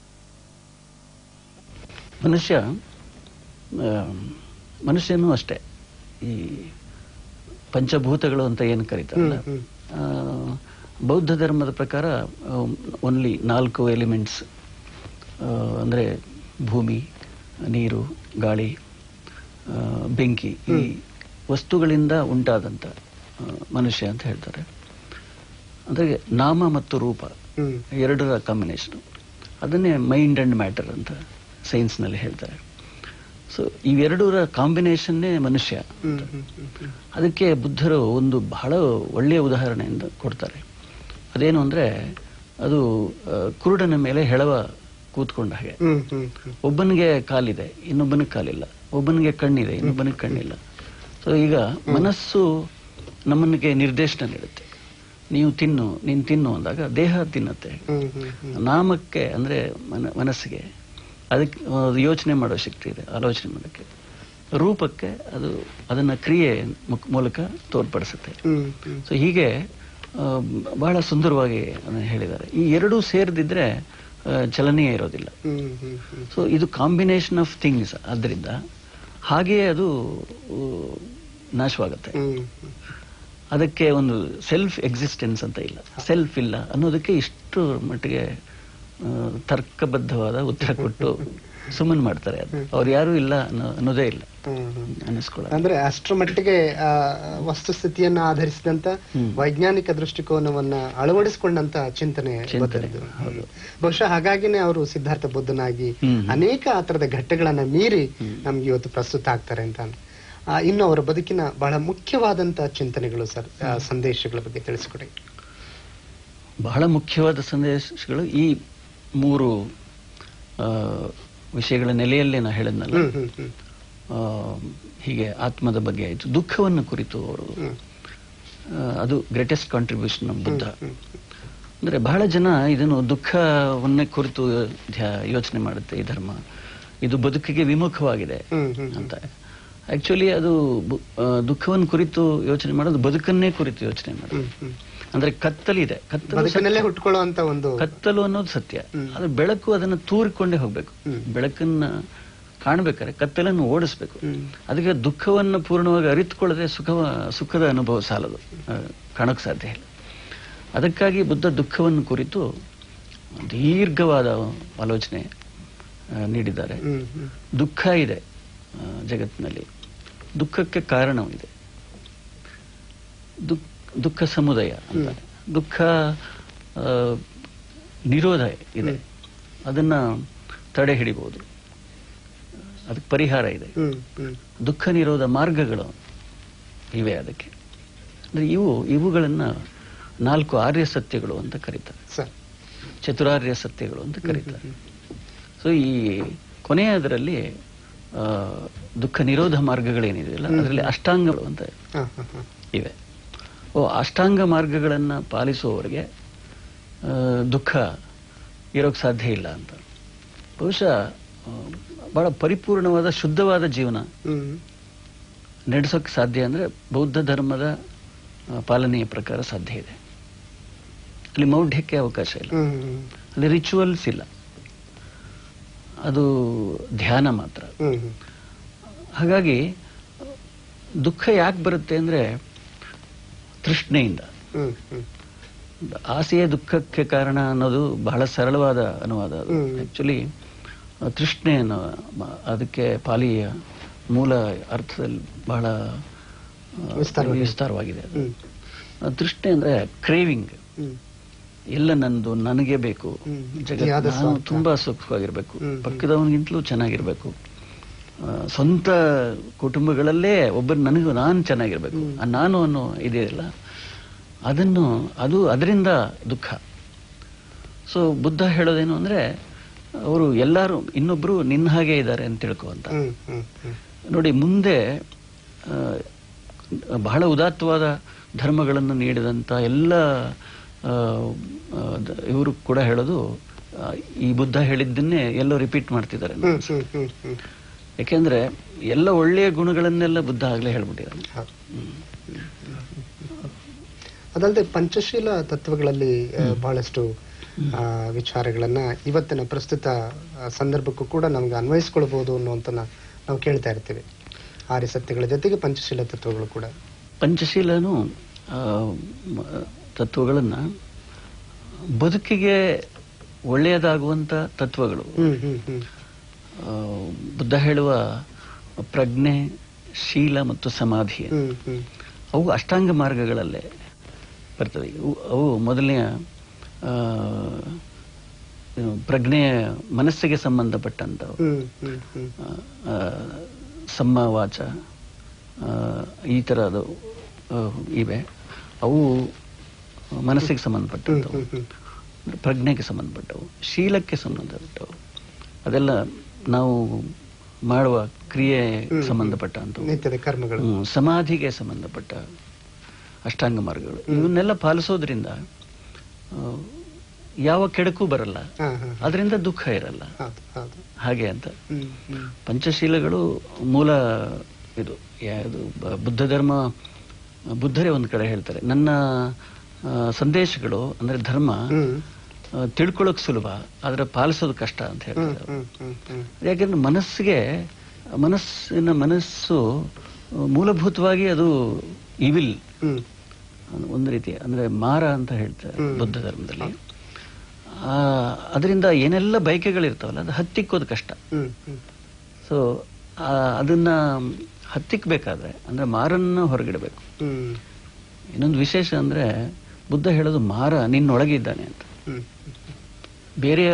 ಮನುಷ್ಯ ಆ, ಮನುಷ್ಯನೂ ಅಷ್ಟೇ ಈ ಪಂಚಭೂತಗಳು ಅಂತ ಏನು ಕರೀತಾರಲ್ಲ ಹ್ಮ್, ಆ, ಬೌದ್ಧ ಧರ್ಮದ ಪ್ರಕಾರ ಓನ್ಲಿ ನಾಲ್ಕು ಎಲಿಮೆಂಟ್ಸ್ ಅಂದರೆ ಭೂಮಿ ನೀರು ಗಾಳಿ ಆ, ಬೆಂಕಿ ಈ ವಸ್ತುಗಳಿಂದ ಉಂಟಾದಂಥ ಆ, ಮನುಷ್ಯ ಅಂತ ಹೇಳ್ತಾರೆ ಅಂದರೆ ನಾಮ ಮತ್ತು ರೂಪ ಹ್ಮ್ ಎರಡರ ಕಾಂಬಿನೇಷನ್ ಅದನ್ನೇ ಮೈಂಡ್ ಅಂಡ್ ಮ್ಯಾಟರ್ ಅಂತ ಸೈನ್ಸ್ನಲ್ಲಿ ಹೇಳ್ತಾರೆ ಸೊ ಇವೆರಡರ ಕಾಂಬಿನೇಷನ್ನೇ ಮನುಷ್ಯ ಹ್ಮ್ ಹ್ಮ್ ಹ್ಮ್ ಹ್ಮ್ ಅದಕ್ಕೆ ಬುದ್ಧರು ಒಂದು ಬಹಳ ಒಳ್ಳೆಯ ಉದಾಹರಣೆಯಿಂದ ಕೊಡ್ತಾರೆ ಅದೇನು ಅಂದ್ರೆ ಅದು ಆ, ಕುರುಡನ ಮೇಲೆ ಹೆಳವ ಕೂತ್ಕೊಂಡ ಹಾಗೆ ಹ್ಮ್ ಹ್ಮ್ ಹ್ಮ್ ಒಬ್ಬನಿಗೆ ಕಾಲಿದೆ ಇನ್ನೊಬ್ಬನಿಗೆ ಕಾಲಿಲ್ಲ ಒಬ್ಬನಿಗೆ ಕಣ್ಣಿದೆ ಇನ್ನೊಬ್ಬನಿಗೆ ಕಣ್ಣಿಲ್ಲ ಸೊ ಈಗ ಮನಸ್ಸು ನಮ್ಮನಿಗೆ ನಿರ್ದೇಶನ ನೀಡುತ್ತೆ ನೀವು ತಿನ್ನು ನೀನು ತಿನ್ನು ಅಂದಾಗ ದೇಹ ತಿನ್ನತ್ತೆ ಹ್ಮ್ ಹ್ಮ್ ಹ್ಮ್ ನಾಮಕ್ಕೆ ಅಂದ್ರೆ ಮನ ಮನಸ್ಸಿಗೆ ಅದಕ್ಕೆ ಅದು ಯೋಚನೆ ಮಾಡೋ ಶಕ್ತಿ ಇದೆ ಆಲೋಚನೆ ಮಾಡೋಕ್ಕೆ ರೂಪಕ್ಕೆ ಅದು ಅದನ್ನ ಕ್ರಿಯೆ ಮುಖ- ಮೂಲಕ ತೋರ್ಪಡಿಸುತ್ತೆ ಹ್ಮ್ ಹ್ಮ್ ಸೊ ಹೀಗೆ ಆ, ಬಹಳ ಸುಂದರವಾಗಿ ಅದನ್ನ ಹೇಳಿದ್ದಾರೆ ಈ ಎರಡೂ ಸೇರಿದಿದ್ರೆ ಚಲನೆಯೇ ಇರೋದಿಲ್ಲ ಹ್ಮ್ ಹ್ಮ್ ಹ್ಮ್ ಸೊ ಇದು ಕಾಂಬಿನೇಷನ್ ಆಫ್ ಥಿಂಗ್ಸ್ ಆದ್ದರಿಂದ ಹಾಗೆಯೇ ಅದು ಆ, ನಾಶವಾಗುತ್ತೆ ಹ್ಮ್ ಹ್ಮ್ ಅದಕ್ಕೆ ಒಂದು ಸೆಲ್ಫ್ ಎಕ್ಸಿಸ್ಟೆನ್ಸ್ ಅಂತ ಇಲ್ಲ ಸೆಲ್ಫ್ ಇಲ್ಲ ಅನ್ನೋದಕ್ಕೆ ಇಷ್ಟು ಮಟ್ಟಿಗೆ ಆ, ತರ್ಕಬದ್ಧವಾದ ಉತ್ತರ ಕೊಟ್ಟು ಸುಮ್ಮನೆ ಮಾಡ್ತಾರೆ ಅದು ಅವ್ರು ಯಾರು ಇಲ್ಲ ಅನ್ನೋ ಅನ್ನೋದೇ ಇಲ್ಲ ಹ್ಮ್ ಹ್ಮ್ ಅನ್ನಿಸ್ಕೊಳ್ಳೋದು ಅಂದ್ರೆ ಅಷ್ಟರ ಮಟ್ಟಿಗೆ ಆ, ವಸ್ತುಸ್ಥಿತಿಯನ್ನ ಆಧರಿಸಿದಂತ ಹ್ಮ್. ವೈಜ್ಞಾನಿಕ ದೃಷ್ಟಿಕೋನವನ್ನ ಅಳವಡಿಸಿಕೊಂಡಂತ ಚಿಂತನೆ ಚಿಂತನೆ, ಬುದ್ಧರದ್ದು. ಹೌದು. ಬಹುಶಃ ಹಾಗಾಗಿನೇ ಅವರು ಸಿದ್ಧಾರ್ಥ ಬುದ್ಧನಾಗಿ ಹ್ಮ್. ಅನೇಕ ಆ ತರದ ಘಟ್ಟಗಳನ್ನ ಮೀರಿ ನಮ್ಗೆ ಇವತ್ತು ಪ್ರಸ್ತುತ ಆಗ್ತಾರೆ ಅಂತ ಆ, ಇನ್ನು ಅವರ ಬದುಕಿನ ಬಹಳ ಮುಖ್ಯವಾದಂತ ಚಿಂತನೆಗಳು ಸರ್ ಆ, ಸಂದೇಶಗಳ ಬಗ್ಗೆ ತಿಳಿಸಿಕೊಡಿ ಬಹಳ ಮುಖ್ಯವಾದ ಸಂದೇಶಗಳು ಈ ಮೂರು ಆ, ವಿಷಯಗಳ ನೆಲೆಯಲ್ಲೇ ನಾ ಹೇಳಿದ್ನಲ್ಲ ಹ್ಮ್ ಹ್ಮ್ ಹ್ಮ್ ಆ, ಹೀಗೆ ಆತ್ಮದ ಬಗ್ಗೆ ಆಯಿತು ದುಃಖವನ್ನು ಕುರಿತು ಅವರು ಹ್ಮ್ ಆ, ಅದು greatest contribution of Buddha hmm ಅಂದ್ರೆ ಬಹಳ ಜನ ಇದನ್ನು ದುಃಖವನ್ನೇ ಕುರಿತು ಧ್ಯ- ಯೋಚನೆ ಮಾಡುತ್ತೆ ಈ ಧರ್ಮ ಇದು ಬದುಕಿಗೆ ವಿಮುಖವಾಗಿದೆ ಹ್ಮ್ ಹ್ಮ್ ಹ್ಮ್ ಅಂತ ಆಕ್ಚುಲಿ ಅದು ಬು- ಆ, ದುಃಖವನ್ನು ಕುರಿತು ಯೋಚನೆ ಮಾಡೋದು ಬದುಕನ್ನೇ ಕುರಿತು ಯೋಚನೆ ಮಾಡೋದು ಹ್ಮ್ ಹ್ಮ್ ಅಂದ್ರೆ ಕತ್ತಲಿದೆ ಕತ್ತಲು ಬದುಕಿನಲ್ಲೇ ಸತ್ಯ. ಹುಟ್ಕೊಳ್ಳುವಂತ ಒಂದು ಕತ್ತಲು ಅನ್ನೋದು ಸತ್ಯ ಹ್ಮ್. ಅದು ಬೆಳಕು ಅದನ್ನ ತೂರಿಕೊಂಡೇ ಹೋಗ್ಬೇಕು ಹ್ಮ್. ಬೆಳಕನ್ನ ಕಾಣಬೇಕಾದ್ರೆ ಕತ್ತಲನ್ನು ಓಡಿಸ್ಬೇಕು ಹ್ಮ್. ಅದಕ್ಕೆ ದುಃಖವನ್ನು ಪೂರ್ಣವಾಗಿ ಅರಿತುಕೊಳ್ಳದೆ ಸುಖವ ಸುಖದ ಅನುಭವ ಸಾಲದು ಆ, ಕಾಣೋಕ್ ಸಾಧ್ಯ ಇಲ್ಲ ಅದಕ್ಕಾಗಿ ಬುದ್ಧ ದುಃಖವನ್ನು ಕುರಿತು ದೀರ್ಘವಾದ ಆಲೋಚನೆ ಆ, ನೀಡಿದ್ದಾರೆ ಹ್ಮ್ ಹ್ಮ್ ದುಃಖ ಇದೆ ಆ, ಜಗತ್ತಿನಲ್ಲಿ ದುಃಖಕ್ಕೆ ಕಾರಣವಿದೆ ದುಃಖ ದುಃಖ ಸಮುದಾಯ ಅಂತಾರೆ ದುಃಖ ಆ, ನಿರೋಧ ಇದೆ ಅದನ್ನ ತಡೆ ಹಿಡಿಬಹುದು ಅದಕ್ಕೆ ಪರಿಹಾರ ಇದೆ ಹ್ಮ್ ಹ್ಮ್ ದುಃಖ ನಿರೋಧ ಮಾರ್ಗಗಳು ಇವೆ ಅದಕ್ಕೆ ಅಂದ್ರೆ ಇವು ಇವುಗಳನ್ನ ನಾಲ್ಕು ಆರ್ಯ ಸತ್ಯಗಳು ಅಂತ ಕರೀತಾರೆ ಸರ್ ಚತುರಾರ್ಯ ಸತ್ಯಗಳು ಅಂತ ಕರೀತಾರೆ ಸೊ ಈ ಕೊನೆಯದರಲ್ಲಿ ಆ, ದುಃಖ ನಿರೋಧ ಮಾರ್ಗಗಳೇನಿದೆಯಲ್ಲ ಅದರಲ್ಲಿ ಅಷ್ಟಾಂಗಗಳು ಅಂತ ಹಾ ಹಾ ಹಾ ಇವೆ ಓ ಅಷ್ಟಾಂಗ ಮಾರ್ಗಗಳನ್ನ ಪಾಲಿಸುವವರಿಗೆ ಆ, ದುಃಖ ಇರೋಕ್ ಸಾಧ್ಯ ಇಲ್ಲ ಅಂತ ಬಹುಶಃ ಆ, ಬಹಳ ಪರಿಪೂರ್ಣವಾದ ಶುದ್ಧವಾದ ಜೀವನ ಹ್ಮ್ ನಡೆಸೋಕೆ ಸಾಧ್ಯ ಅಂದ್ರೆ ಬೌದ್ಧ ಧರ್ಮದ ಆ, ಪಾಲನೆಯ ಪ್ರಕಾರ ಸಾಧ್ಯ ಇದೆ ಅಲ್ಲಿ ಮೌಢ್ಯಕ್ಕೆ ಅವಕಾಶ ಇಲ್ಲ ಹ್ಮ್ ಹ್ಮ್ ಅಲ್ಲಿ ರಿಚುವಲ್ಸ್ ಇಲ್ಲ ಅದು ಧ್ಯಾನ ಮಾತ್ರ ಹ್ಮ್ ಹ್ಮ್ ಹಾಗಾಗಿ ದುಃಖ ಯಾಕೆ ಬರುತ್ತೆ ಅಂದ್ರೆ ತೃಷ್ಣೆಯಿಂದ ಹ್ಮ್ ಹ್ಮ್ ಆಸೆಯೇ ದುಃಖಕ್ಕೆ ಕಾರಣ ಅನ್ನೋದು ಬಹಳ ಸರಳವಾದ ಅನುವಾದ ಅದು ಹ್ಮ್. ಆಕ್ಚುಲಿ ತೃಷ್ಣೆ ಅನ್ನೋ ಮ- ಅದಕ್ಕೆ ಪಾಲಿಯ ಮೂಲ ಅರ್ಥದಲ್ಲಿ ಬಹಳ ಆ, ವಿಸ್ತಾರವಾಗಿದೆ. ವಿಸ್ತಾರವಾಗಿದೆ ಅದು. ಹ್ಮ್ ಆ, ತೃಷ್ಣೆ ಅಂದ್ರೆ ಕ್ರೇವಿಂಗ್ ಹ್ಮ್ ಎಲ್ಲ ನಂದು ನನಗೆ ಬೇಕು ಹ್ಮ್. ಜಗತ್ ಅತಿಯಾದ ನಾನು ಸ್ವಾರ್ಥ. ತುಂಬಾ ಸುಖವಾಗಿರ್ಬೇಕು ಹ್ಮ್. ಪಕ್ಕದವನಿಗಿಂತಲೂ ಚೆನ್ನಾಗಿರ್ಬೇಕು ಆ, ಸ್ವಂತ ಕುಟುಂಬಗಳಲ್ಲೇ ಒಬ್ಬರು ನನಗೂ ನಾನು ಚೆನ್ನಾಗಿರ್ಬೇಕು ಆ ನಾನು ಅನ್ನೋ ಇದೆಯಲ್ಲ ಅದನ್ನು ಅದು ಅದರಿಂದ ದುಃಖ ಸೊ ಬುದ್ಧ ಹೇಳೋದೇನು ಅಂದ್ರೆ ಅವರು ಎಲ್ಲರೂ ಇನ್ನೊಬ್ರು ನಿನ್ನ ಹಾಗೆ ಇದ್ದಾರೆ ಅಂತ ತಿಳ್ಕೊ ಅಂತ ಹ್ಮ್ ಹ್ಮ್ ಹ್ಮ್ ನೋಡಿ ಮುಂದೆ ಆ, ಬಹಳ ಉದಾತ್ತವಾದ ಧರ್ಮಗಳನ್ನು ನೀಡಿದಂಥ ಎಲ್ಲ ಇವರು ಕೂಡ ಹೇಳೋದು ಆ, ಈ ಬುದ್ಧ ಹೇಳಿದ್ದನ್ನೇ ಎಲ್ಲೋ ರಿಪೀಟ್ ಮಾಡ್ತಿದ್ದಾರೆ ಹ್ಮ್ ಹ್ಮ್ ಹ್ಮ್ ಹ್ಮ್ ಯಾಕೆಂದ್ರೆ ಎಲ್ಲ ಒಳ್ಳೆಯ ಗುಣಗಳನ್ನೆಲ್ಲ ಬುದ್ಧ ಆಗ್ಲೇ ಹೇಳ್ಬಿಟ್ಟಿದ್ದಾನೆ ಹೌದು. ಅದಲ್ಲದೆ ಪಂಚಶೀಲ ತತ್ವಗಳಲ್ಲಿ ಆ, ಬಹಳಷ್ಟು ಆ, ವಿಚಾರಗಳನ್ನ ಇವತ್ತಿನ ಪ್ರಸ್ತುತ ಆ, ಸಂದರ್ಭಕ್ಕೂ ಕೂಡ ನಮ್ಗೆ ಅನ್ವಯಿಸ್ಕೊಳ್ಬಹುದು ಅನ್ನುವಂತ ನಾವು ಕೇಳ್ತಾ ಇರ್ತೀವಿ ಆರ್ಯ ಸತ್ಯಗಳ ಜೊತೆಗೆ ಪಂಚಶೀಲ ತತ್ವಗಳು ಕೂಡ ಪಂಚಶೀಲನು ಆ, ಮ- ತತ್ವಗಳನ್ನ ಬದುಕಿಗೆ ಒಳ್ಳೆಯದಾಗುವಂತ ತತ್ವಗಳು ಹ್ಮ್ ಹ್ಮ್ ಹ್ಮ್ ಆ, ಬುದ್ಧ ಹೇಳುವ ಪ್ರಜ್ಞೆ ಶೀಲ ಮತ್ತು ಸಮಾಧಿ ಹ್ಮ್ ಹ್ಮ್ ಅವು ಅಷ್ಟಾಂಗ ಮಾರ್ಗಗಳಲ್ಲೇ ಬರ್ತವೆ ಇವು- ಅವು ಮೊದಲನೆಯ ಆ, ಏನು, ಪ್ರಜ್ಞೆಯ ಮನಸ್ಸಿಗೆ ಸಂಬಂಧಪಟ್ಟಂತವು ಹ್ಮ್ ಹ್ಮ್ ಹ್ಮ್ ಆ, ಆ, ಸಮ್ಮ ವಾಚ ಆ, ಈ ಥರದ್ದು ಆ, ಇವೆ ಅವು ಮನಸ್ಸಿಗೆ ಹ್ಮ್ ಸಂಬಂಧಪಟ್ಟಂತವು ಹ್ಮ್ ಹ್ಮ್ ಅಂದ್ರೆ ಪ್ರಜ್ಞೆಗೆ ಸಂಬಂಧಪಟ್ಟವು ಶೀಲಕ್ಕೆ ಸಂಬಂಧಪಟ್ಟವು ಅದೆಲ್ಲ ನಾವು ಮಾಡುವ ಕ್ರಿಯೆ ಹ್ಮ್. ಸಂಬಂಧಪಟ್ಟಂತವು ನಿತ್ಯದ ಕರ್ಮಗಳು ಹ್ಮ್, ಸಮಾಧಿಗೆ ಸಂಬಂಧಪಟ್ಟ ಅಷ್ಟಾಂಗ ಮಾರ್ಗಗಳು ಇವನ್ನೆಲ್ಲ ಪಾಲಿಸೋದ್ರಿಂದ ಆ, ಯಾವ ಕೆಡಕು ಬರಲ್ಲ ಹಾ ಹಾ ಅದರಿಂದ ದುಃಖ ಇರಲ್ಲ ಹೌದು ಹೌದು ಹಾಗೆ ಅಂತ ಹ್ಮ್ ಹ್ಮ್ ಪಂಚಶೀಲಗಳು ಮೂಲ ಇದು ಯಾವುದು ಬ- ಬುದ್ಧ ಧರ್ಮ ಬುದ್ಧರೇ ಒಂದು ಕಡೆ ಹೇಳ್ತಾರೆ ನನ್ನ ಆ, ಸಂದೇಶಗಳು ಅಂದ್ರೆ ಧರ್ಮ ಹ್ಮ್ ಆ, ತಿಳ್ಕೊಳ್ಳೋಕ್ ಸುಲಭ ಆದ್ರೆ ಪಾಲಿಸೋದು ಕಷ್ಟ ಅಂತ ಹ್ಮ್ ಹೇಳ್ತಾರೆ ಹ್ಮ್ ಹ್ಮ್ ಹ್ಮ್ ಯಾಕೆಂದ್ರೆ ಮನಸ್ಸಿಗೆ ಮನಸ್ಸಿನ ಮನಸ್ಸು ಆ, ಮೂಲಭೂತವಾಗಿ ಅದು ಇವಿಲ್ ಹ್ಮ್ ಒಂದು ರೀತಿ ಅಂದ್ರೆ ಮಾರ ಅಂತ ಹೇಳ್ತಾರೆ ಹ್ಮ್. ಬುದ್ಧ ಧರ್ಮದಲ್ಲಿ ಆ, ಅದರಿಂದ ಏನೆಲ್ಲ ಬಯಕೆಗಳಿರ್ತಾವಲ್ಲ ಅದು ಹತ್ತಿಕ್ಕೋದು ಕಷ್ಟ ಹ್ಮ್ ಹ್ಮ್ ಸೊ ಅದನ್ನ ಹತ್ತಿಕ್ಬೇಕಾದ್ರೆ ಅಂದ್ರೆ ಮಾರನ್ನ ಹೊರಗಿಡಬೇಕು ಹ್ಮ್ ಇನ್ನೊಂದು ವಿಶೇಷ ಅಂದ್ರೆ ಬುದ್ಧ ಹೇಳೋದು ಮಾರ ನಿನ್ನೊಳಗಿದ್ದಾನೆ ಅಂತ ಹ್ಮ್ ಬೇರೆಯ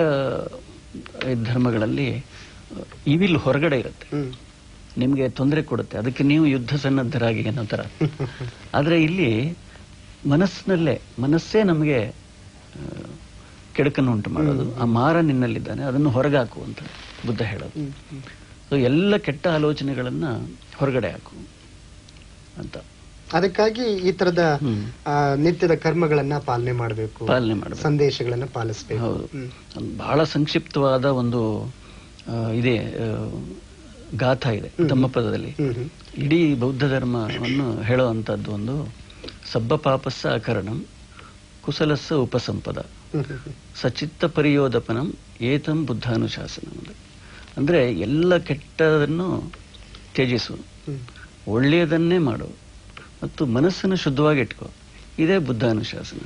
ಈ ಧರ್ಮಗಳಲ್ಲಿ ಇವಿಲ್ ಹೊರಗಡೆ ಇರುತ್ತೆ ಹ್ಮ್ ನಿಮಗೆ ತೊಂದರೆ ಕೊಡುತ್ತೆ ಅದಕ್ಕೆ ನೀವು ಯುದ್ಧ ಸನ್ನದ್ಧರಾಗಿ ಅನ್ನೋ ತರ ಆದ್ರೆ ಇಲ್ಲಿ ಮನಸ್ಸಿನಲ್ಲೇ ಮನಸ್ಸೇ ನಮಗೆ ಆ, ಕೆಡುಕನ್ನು ಉಂಟು ಮಾಡೋದು ಆ ಮಾರ ನಿನ್ನಲ್ಲಿದ್ದಾನೆ ಅದನ್ನು ಹೊರಗಾಕು ಅಂತ ಬುದ್ಧ ಹೇಳೋದು ಹ್ಮ್ ಹ್ಮ್ ಸೊ ಎಲ್ಲ ಕೆಟ್ಟ ಆಲೋಚನೆಗಳನ್ನ ಹೊರಗಡೆ ಹಾಕು ಅಂತ ಅದಕ್ಕಾಗಿ ಈ ತರದ ಹ್ಮ್. ಆ, ನಿತ್ಯದ ಕರ್ಮಗಳನ್ನ ಪಾಲನೆ ಮಾಡಬೇಕು ಪಾಲನೆ ಮಾಡಬೇಕು ಸಂದೇಶಗಳನ್ನ ಪಾಲಿಸಬೇಕು ಹೌದು ಒಂದು ಬಹಳ ಸಂಕ್ಷಿಪ್ತವಾದ ಒಂದು ಆ, ಇದೆ ಆ, ಗಾಥಾ ಇದೆ ತಮ್ಮ ಪದದಲ್ಲಿ ಇಡೀ ಬೌದ್ಧ ಧರ್ಮವನ್ನು ಹೇಳುವಂತದ್ದು ಒಂದು ಸಬ್ಬ ಪಾಪಸ್ಸ ಅಕರಣಂ ಕುಶಲಸ್ಸ ಉಪಸಂಪದ ಸಚಿತ್ತ ಪರಿಯೋದಪನಂ ಏತಂ ಬುದ್ಧಾನುಶಾಸನಂ ಅಂತ. ಅಂದ್ರೆ ಎಲ್ಲ ಕೆಟ್ಟದನ್ನು ತ್ಯಜಿಸು ಒಳ್ಳೆಯದನ್ನೇ ಮಾಡು ಮತ್ತು ಮನಸ್ಸನ್ನು ಶುದ್ಧವಾಗಿ ಇಟ್ಕೋ ಇದೇ ಬುದ್ಧಾನುಶಾಸನ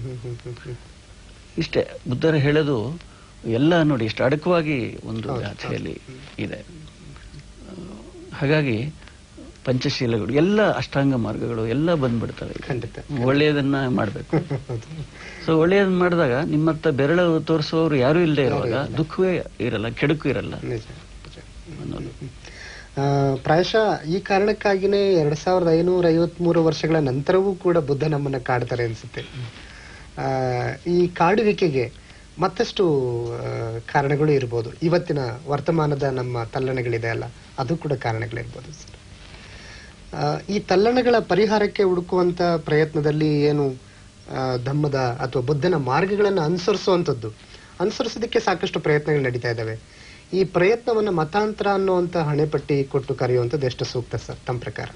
ಇಷ್ಟೇ ಬುದ್ಧರ ಹೇಳೋದು ಎಲ್ಲ ನೋಡಿ ಇಷ್ಟು ಅಡಕವಾಗಿ ಒಂದು ಹೌದು, ಗಾಥೆಯಲ್ಲಿ ಇದೆ ಆ, ಹಾಗಾಗಿ ಪಂಚಶೀಲಗಳು ಎಲ್ಲ ಅಷ್ಟಾಂಗ ಮಾರ್ಗಗಳು ಎಲ್ಲ ಬಂದ್ಬಿಡ್ತವೆ ಈಗ. ಖಂಡಿತ. ಒಳ್ಳೆಯದನ್ನ ಮಾಡಬೇಕು ಸೊ ಒಳ್ಳೆಯದನ್ನ ಮಾಡಿದಾಗ ನಿಮ್ಮತ್ತ ಬೆರಳು ತೋರಿಸುವವರು ಯಾರು ಇಲ್ಲದೆ ಇರುವಾಗ ದುಃಖವೇ ಇರಲ್ಲ ಕೆಡುಕು ಇರಲ್ಲ ನಿಜ ನಿಜ. ಅನ್ನೋದು ಆ, ಪ್ರಾಯಶಃ ಈ ಕಾರಣಕ್ಕಾಗಿನೇ ಎರಡ್ ಸಾವಿರದ ಐನೂರ ಐವತ್ಮೂರು ವರ್ಷಗಳ ನಂತರವೂ ಕೂಡ ಬುದ್ಧ ನಮ್ಮನ್ನ ಕಾಡ್ತಾರೆ ಅನ್ಸುತ್ತೆ ಆ, ಈ ಕಾಡುವಿಕೆಗೆ ಮತ್ತಷ್ಟು ಆ, ಕಾರಣಗಳು ಇರ್ಬೋದು ಇವತ್ತಿನ ವರ್ತಮಾನದ ನಮ್ಮ ತಲ್ಲಣಗಳಿದೆ ಅಲ್ಲ ಅದು ಕೂಡ ಕಾರಣಗಳಿರ್ಬೋದು ಸರ್ ಆ, ಈ ತಲ್ಲಣಗಳ ಪರಿಹಾರಕ್ಕೆ ಹುಡುಕುವಂತ ಪ್ರಯತ್ನದಲ್ಲಿ ಏನು ಆ, ಧಮ್ಮದ ಅಥವಾ ಬುದ್ಧನ ಮಾರ್ಗಗಳನ್ನು ಅನುಸರಿಸುವಂಥದ್ದು ಅನುಸರಿಸೋದಕ್ಕೆ ಸಾಕಷ್ಟು ಪ್ರಯತ್ನಗಳು ನಡೀತಾ ಇದ್ದಾವೆ ಈ ಪ್ರಯತ್ನವನ್ನ ಮತಾಂತರ ಅನ್ನುವಂತ ಹಣೆಪಟ್ಟಿ ಕೊಟ್ಟು ಕರೆಯುವಂಥದ್ದು ಎಷ್ಟು ಸೂಕ್ತ ಸರ್ ತಮ್ಮ ಪ್ರಕಾರ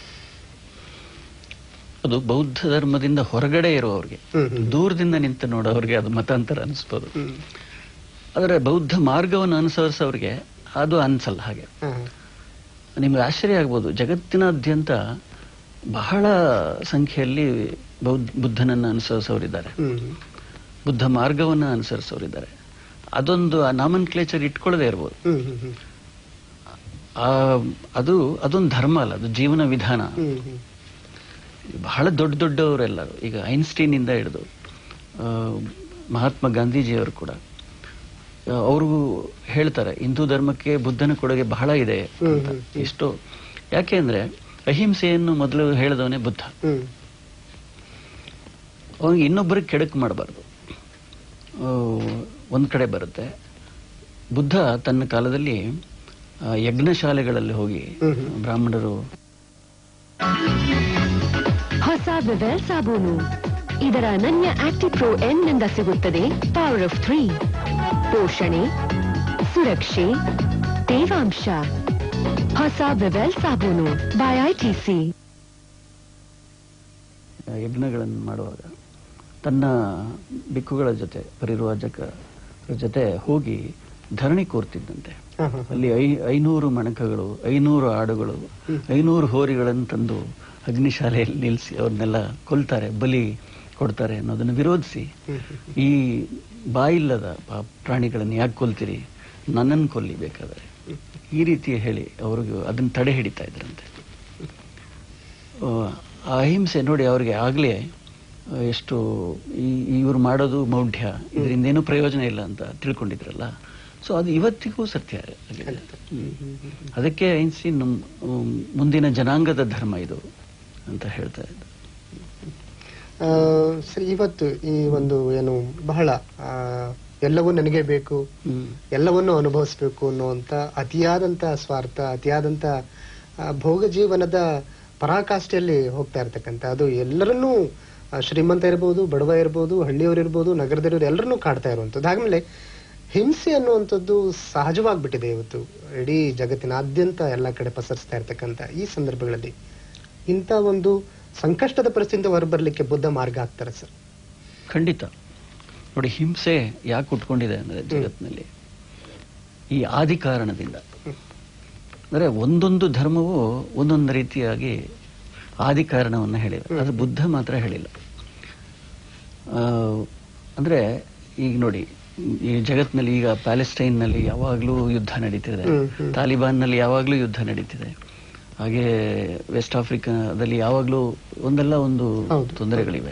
ಅದು ಬೌದ್ಧ ಧರ್ಮದಿಂದ ಹೊರಗಡೆ ಇರುವವ್ರಿಗೆ ಹ್ಮ್ ಹ್ಮ್ ದೂರದಿಂದ ನಿಂತು ನೋಡೋರಿಗೆ ಅದು ಮತಾಂತರ ಅನಿಸ್ಬೋದು ಹ್ಮ್ ಆದರೆ ಬೌದ್ಧ ಮಾರ್ಗವನ್ನು ಅನುಸರಿಸೋರಿಗೆ ಅದು ಅನ್ಸಲ್ಲ ಹಾಗೆ ಹಾ, ನಿಮ್ಗೆ ಆಶ್ಚರ್ಯ ಆಗ್ಬೋದು ಜಗತ್ತಿನಾದ್ಯಂತ ಬಹಳ ಸಂಖ್ಯೆಯಲ್ಲಿ ಬೌದ್ಧ ಬುದ್ಧನನ್ನು ಅನುಸರಿಸೋರಿದ್ದಾರೆ ಹ್ಮ್ ಹ್ಮ್ ಬುದ್ಧ ಮಾರ್ಗವನ್ನು ಅನುಸರಿಸೋರಿದ್ದಾರೆ ಅದೊಂದು ನಾಮನ್ ಕ್ಲೇಚರ್ ಇಟ್ಕೊಳ್ಳದೆ ಇರ್ಬೋದು ಹ್ಮ್ ಹ್ಮ್ ಹ್ಮ್ ಆ ಅದು ಅದೊಂದು ಧರ್ಮ ಅಲ್ಲ ಅದು ಜೀವನ ವಿಧಾನ ಹ್ಮ್ ಹ್ಮ್ ಬಹಳ ದೊಡ್ಡ ದೊಡ್ಡವರೆಲ್ಲರೂ ಈಗ ಐನ್ಸ್ಟೀನ್ ಇಂದ ಹಿಡಿದು ಆ, ಮಹಾತ್ಮ ಗಾಂಧೀಜಿಯವರು ಕೂಡ ಆ, ಅವರು ಹೇಳ್ತಾರೆ ಹಿಂದೂ ಧರ್ಮಕ್ಕೆ ಬುದ್ಧನ ಕೊಡುಗೆ ಬಹಳ ಇದೆ ಹ್ಮ್, ಅಂತ ಹ್ಮ್, ಎಷ್ಟು ಯಾಕೆ ಅಂದ್ರೆ ಅಹಿಂಸೆಯನ್ನು ಮೊದಲು ಹೇಳಿದವನೇ ಬುದ್ಧ ಹ್ಮ್ ಅವನಿಗೆ ಇನ್ನೊಬ್ಬರಿಗೆ ಕೆಡಕು ಮಾಡಬಾರ್ದು ಒಂದ್ ಕಡೆ ಬರುತ್ತೆ ಬುದ್ಧ ತನ್ನ ಕಾಲದಲ್ಲಿ ಆ, ಯಜ್ಞಶಾಲೆಗಳಲ್ಲಿ ಹೋಗಿ ಹ್ಮ್, ಹ್ಮ್. ಬ್ರಾಹ್ಮಣರು ಹೊಸ ಬೆವೆಲ್ ಸಾಬೂನು ಇದರ ಅನನ್ಯ ಆಕ್ಟಿವ್ ಪ್ರೋ ಎನ್ ನಿಂದ ಸಿಗುತ್ತದೆ ಪವರ್ ಆಫ್ ತ್ರೀ ಪೋಷಣೆ ಸುರಕ್ಷೆ ತೇವಾಂಶ ಹೊಸ ಬೆವೆಲ್ ಸಾಬೂನು ಬೈ ಐಟಿಸಿ ಯಜ್ಞಗಳನ್ನು ಮಾಡುವಾಗ ತನ್ನ ಬಿಕ್ಕುಗಳ ಜೊತೆ ಪರಿರ್ವಾಜಕ ಜೊತೆ ಹೋಗಿ ಧರಣಿ ಕೂರ್ತಿದ್ದಂತೆ ಹ, ಹ, ಹ. ಅಲ್ಲಿ ಐ ಐನೂರು ಮಣಕಗಳು ಐನೂರು ಆಡುಗಳು ಐನೂರು ಹೋರಿಗಳನ್ನು ತಂದು ಅಗ್ನಿಶಾಲೆಯಲ್ಲಿ ನಿಲ್ಲಿಸಿ ಅವ್ರನ್ನೆಲ್ಲ ಕೊಲ್ತಾರೆ ಬಲಿ ಕೊಡ್ತಾರೆ ಅನ್ನೋದನ್ನು ವಿರೋಧಿಸಿ ಹ್ಮ್, ಈ ಬಾಯಿಲ್ಲದ ಪಾ- ಪ್ರಾಣಿಗಳನ್ನು ಯಾಕೆ ಕೊಲ್ತೀರಿ ನನ್ನನ್ನು ಕೊಲ್ಲಿ ಬೇಕಾದರೆ ಈ ರೀತಿ ಹೇಳಿ ಅವ್ರಿಗೆ ಅದನ್ನು ತಡೆ ಹಿಡಿತಾ ಇದ್ರಂತೆ ಆ, ಆ ಅಹಿಂಸೆ ನೋಡಿ ಅವ್ರಿಗೆ ಆಗಲೇ ಎಷ್ಟು ಈ- ಇವ್ರು ಮಾಡೋದು ಮೌಢ್ಯ ಇದರಿಂದ ಏನೂ ಪ್ರಯೋಜನ ಇಲ್ಲ ಅಂತ ತಿಳ್ಕೊಂಡಿದ್ರಲ್ಲ ಸೊ ಅದು ಇವತ್ತಿಗೂ ಸತ್ಯ ಆಗಿದೆ ಹ್ಮ್. ಅದಕ್ಕೆ ಐನ್ಸ್ಟೀನ್ ನಮ್- ಹ್ಮ್, ಮುಂದಿನ ಜನಾಂಗದ ಧರ್ಮ ಇದು ಅಂತ ಹೇಳ್ತಾ ಇದ್ದ ಆ, ಸರಿ ಇವತ್ತು ಈ ಒಂದು ಏನು ಬಹಳ ಆ, ಎಲ್ಲವೂ ನನಗೆ ಬೇಕು ಹ್ಮ್. ಎಲ್ಲವನ್ನೂ ಅನುಭವಿಸ್ಬೇಕು ಅನ್ನುವಂತ ಅತಿಯಾದಂತ ಸ್ವಾರ್ಥ ಅತಿಯಾದಂತ ಆ, ಭೋಗ ಜೀವನದ ಪರಾಕಾಷ್ಠೆಯಲ್ಲಿ ಹೋಗ್ತಾ ಇರ್ತಕ್ಕಂಥ ಅದು ಎಲ್ಲರನ್ನೂ ಆ, ಶ್ರೀಮಂತ ಇರ್ಬೋದು ಬಡವ ಇರ್ಬೋದು ಹಳ್ಳಿಯವರು ಇರ್ಬೋದು ನಗರದವರು ಎಲ್ಲರನ್ನೂ ಕಾಡ್ತಾ ಇರುವಂತದ್ದು ಹಾಗಮೇಲೆ ಹಿಂಸೆ ಅನ್ನುವಂಥದ್ದು ಸಹಜವಾಗ್ಬಿಟ್ಟಿದೆ ಇವತ್ತು ಇಡೀ ಜಗತ್ತಿನಾದ್ಯಂತ ಎಲ್ಲ ಕಡೆ ಪಸರಿಸ್ತಾ ಇರ್ತಕ್ಕಂಥ ಈ ಸಂದರ್ಭಗಳಲ್ಲಿ ಇಂಥ ಒಂದು ಸಂಕಷ್ಟದ ಪರಿಸ್ಥಿತಿಯಿಂದ ಹೊರಬರ್ಲಿಕ್ಕೆ ಬುದ್ಧ ಮಾರ್ಗ ಆಗ್ತಾರೆ ಸರ್ ಖಂಡಿತ ನೋಡಿ ಹಿಂಸೆ ಯಾಕೆ ಉಟ್ಕೊಂಡಿದೆ ಅಂದ್ರೆ ಜಗತ್ತಿನಲ್ಲಿ ಈ ಆದಿ ಕಾರಣದಿಂದ ಅಂದ್ರೆ ಒಂದೊಂದು ಧರ್ಮವು ಒಂದೊಂದು ರೀತಿಯಾಗಿ ಆದಿ ಕಾರಣವನ್ನು ಹೇಳಿದೆ ಅದು ಬುದ್ಧ ಮಾತ್ರ ಹೇಳಿಲ್ಲ ಆ, ಅಂದ್ರೆ ಈಗ ನೋಡಿ ಈ ಜಗತ್ತಿನಲ್ಲಿ ಈಗ ಪ್ಯಾಲೆಸ್ಟೈನ್ನಲ್ಲಿ ಯಾವಾಗಲೂ ಯುದ್ಧ ನಡೀತಿದೆ ಹ್ಮ್, ಹ್ಮ್. ತಾಲಿಬಾನ್ನಲ್ಲಿ ಯಾವಾಗಲೂ ಯುದ್ಧ ನಡೀತಿದೆ ಹಾಗೆ ವೆಸ್ಟ್ ಆಫ್ರಿಕಾದಲ್ಲಿ ಯಾವಾಗಲೂ ಒಂದಲ್ಲ ಒಂದು ಹೌದು. ತೊಂದರೆಗಳಿವೆ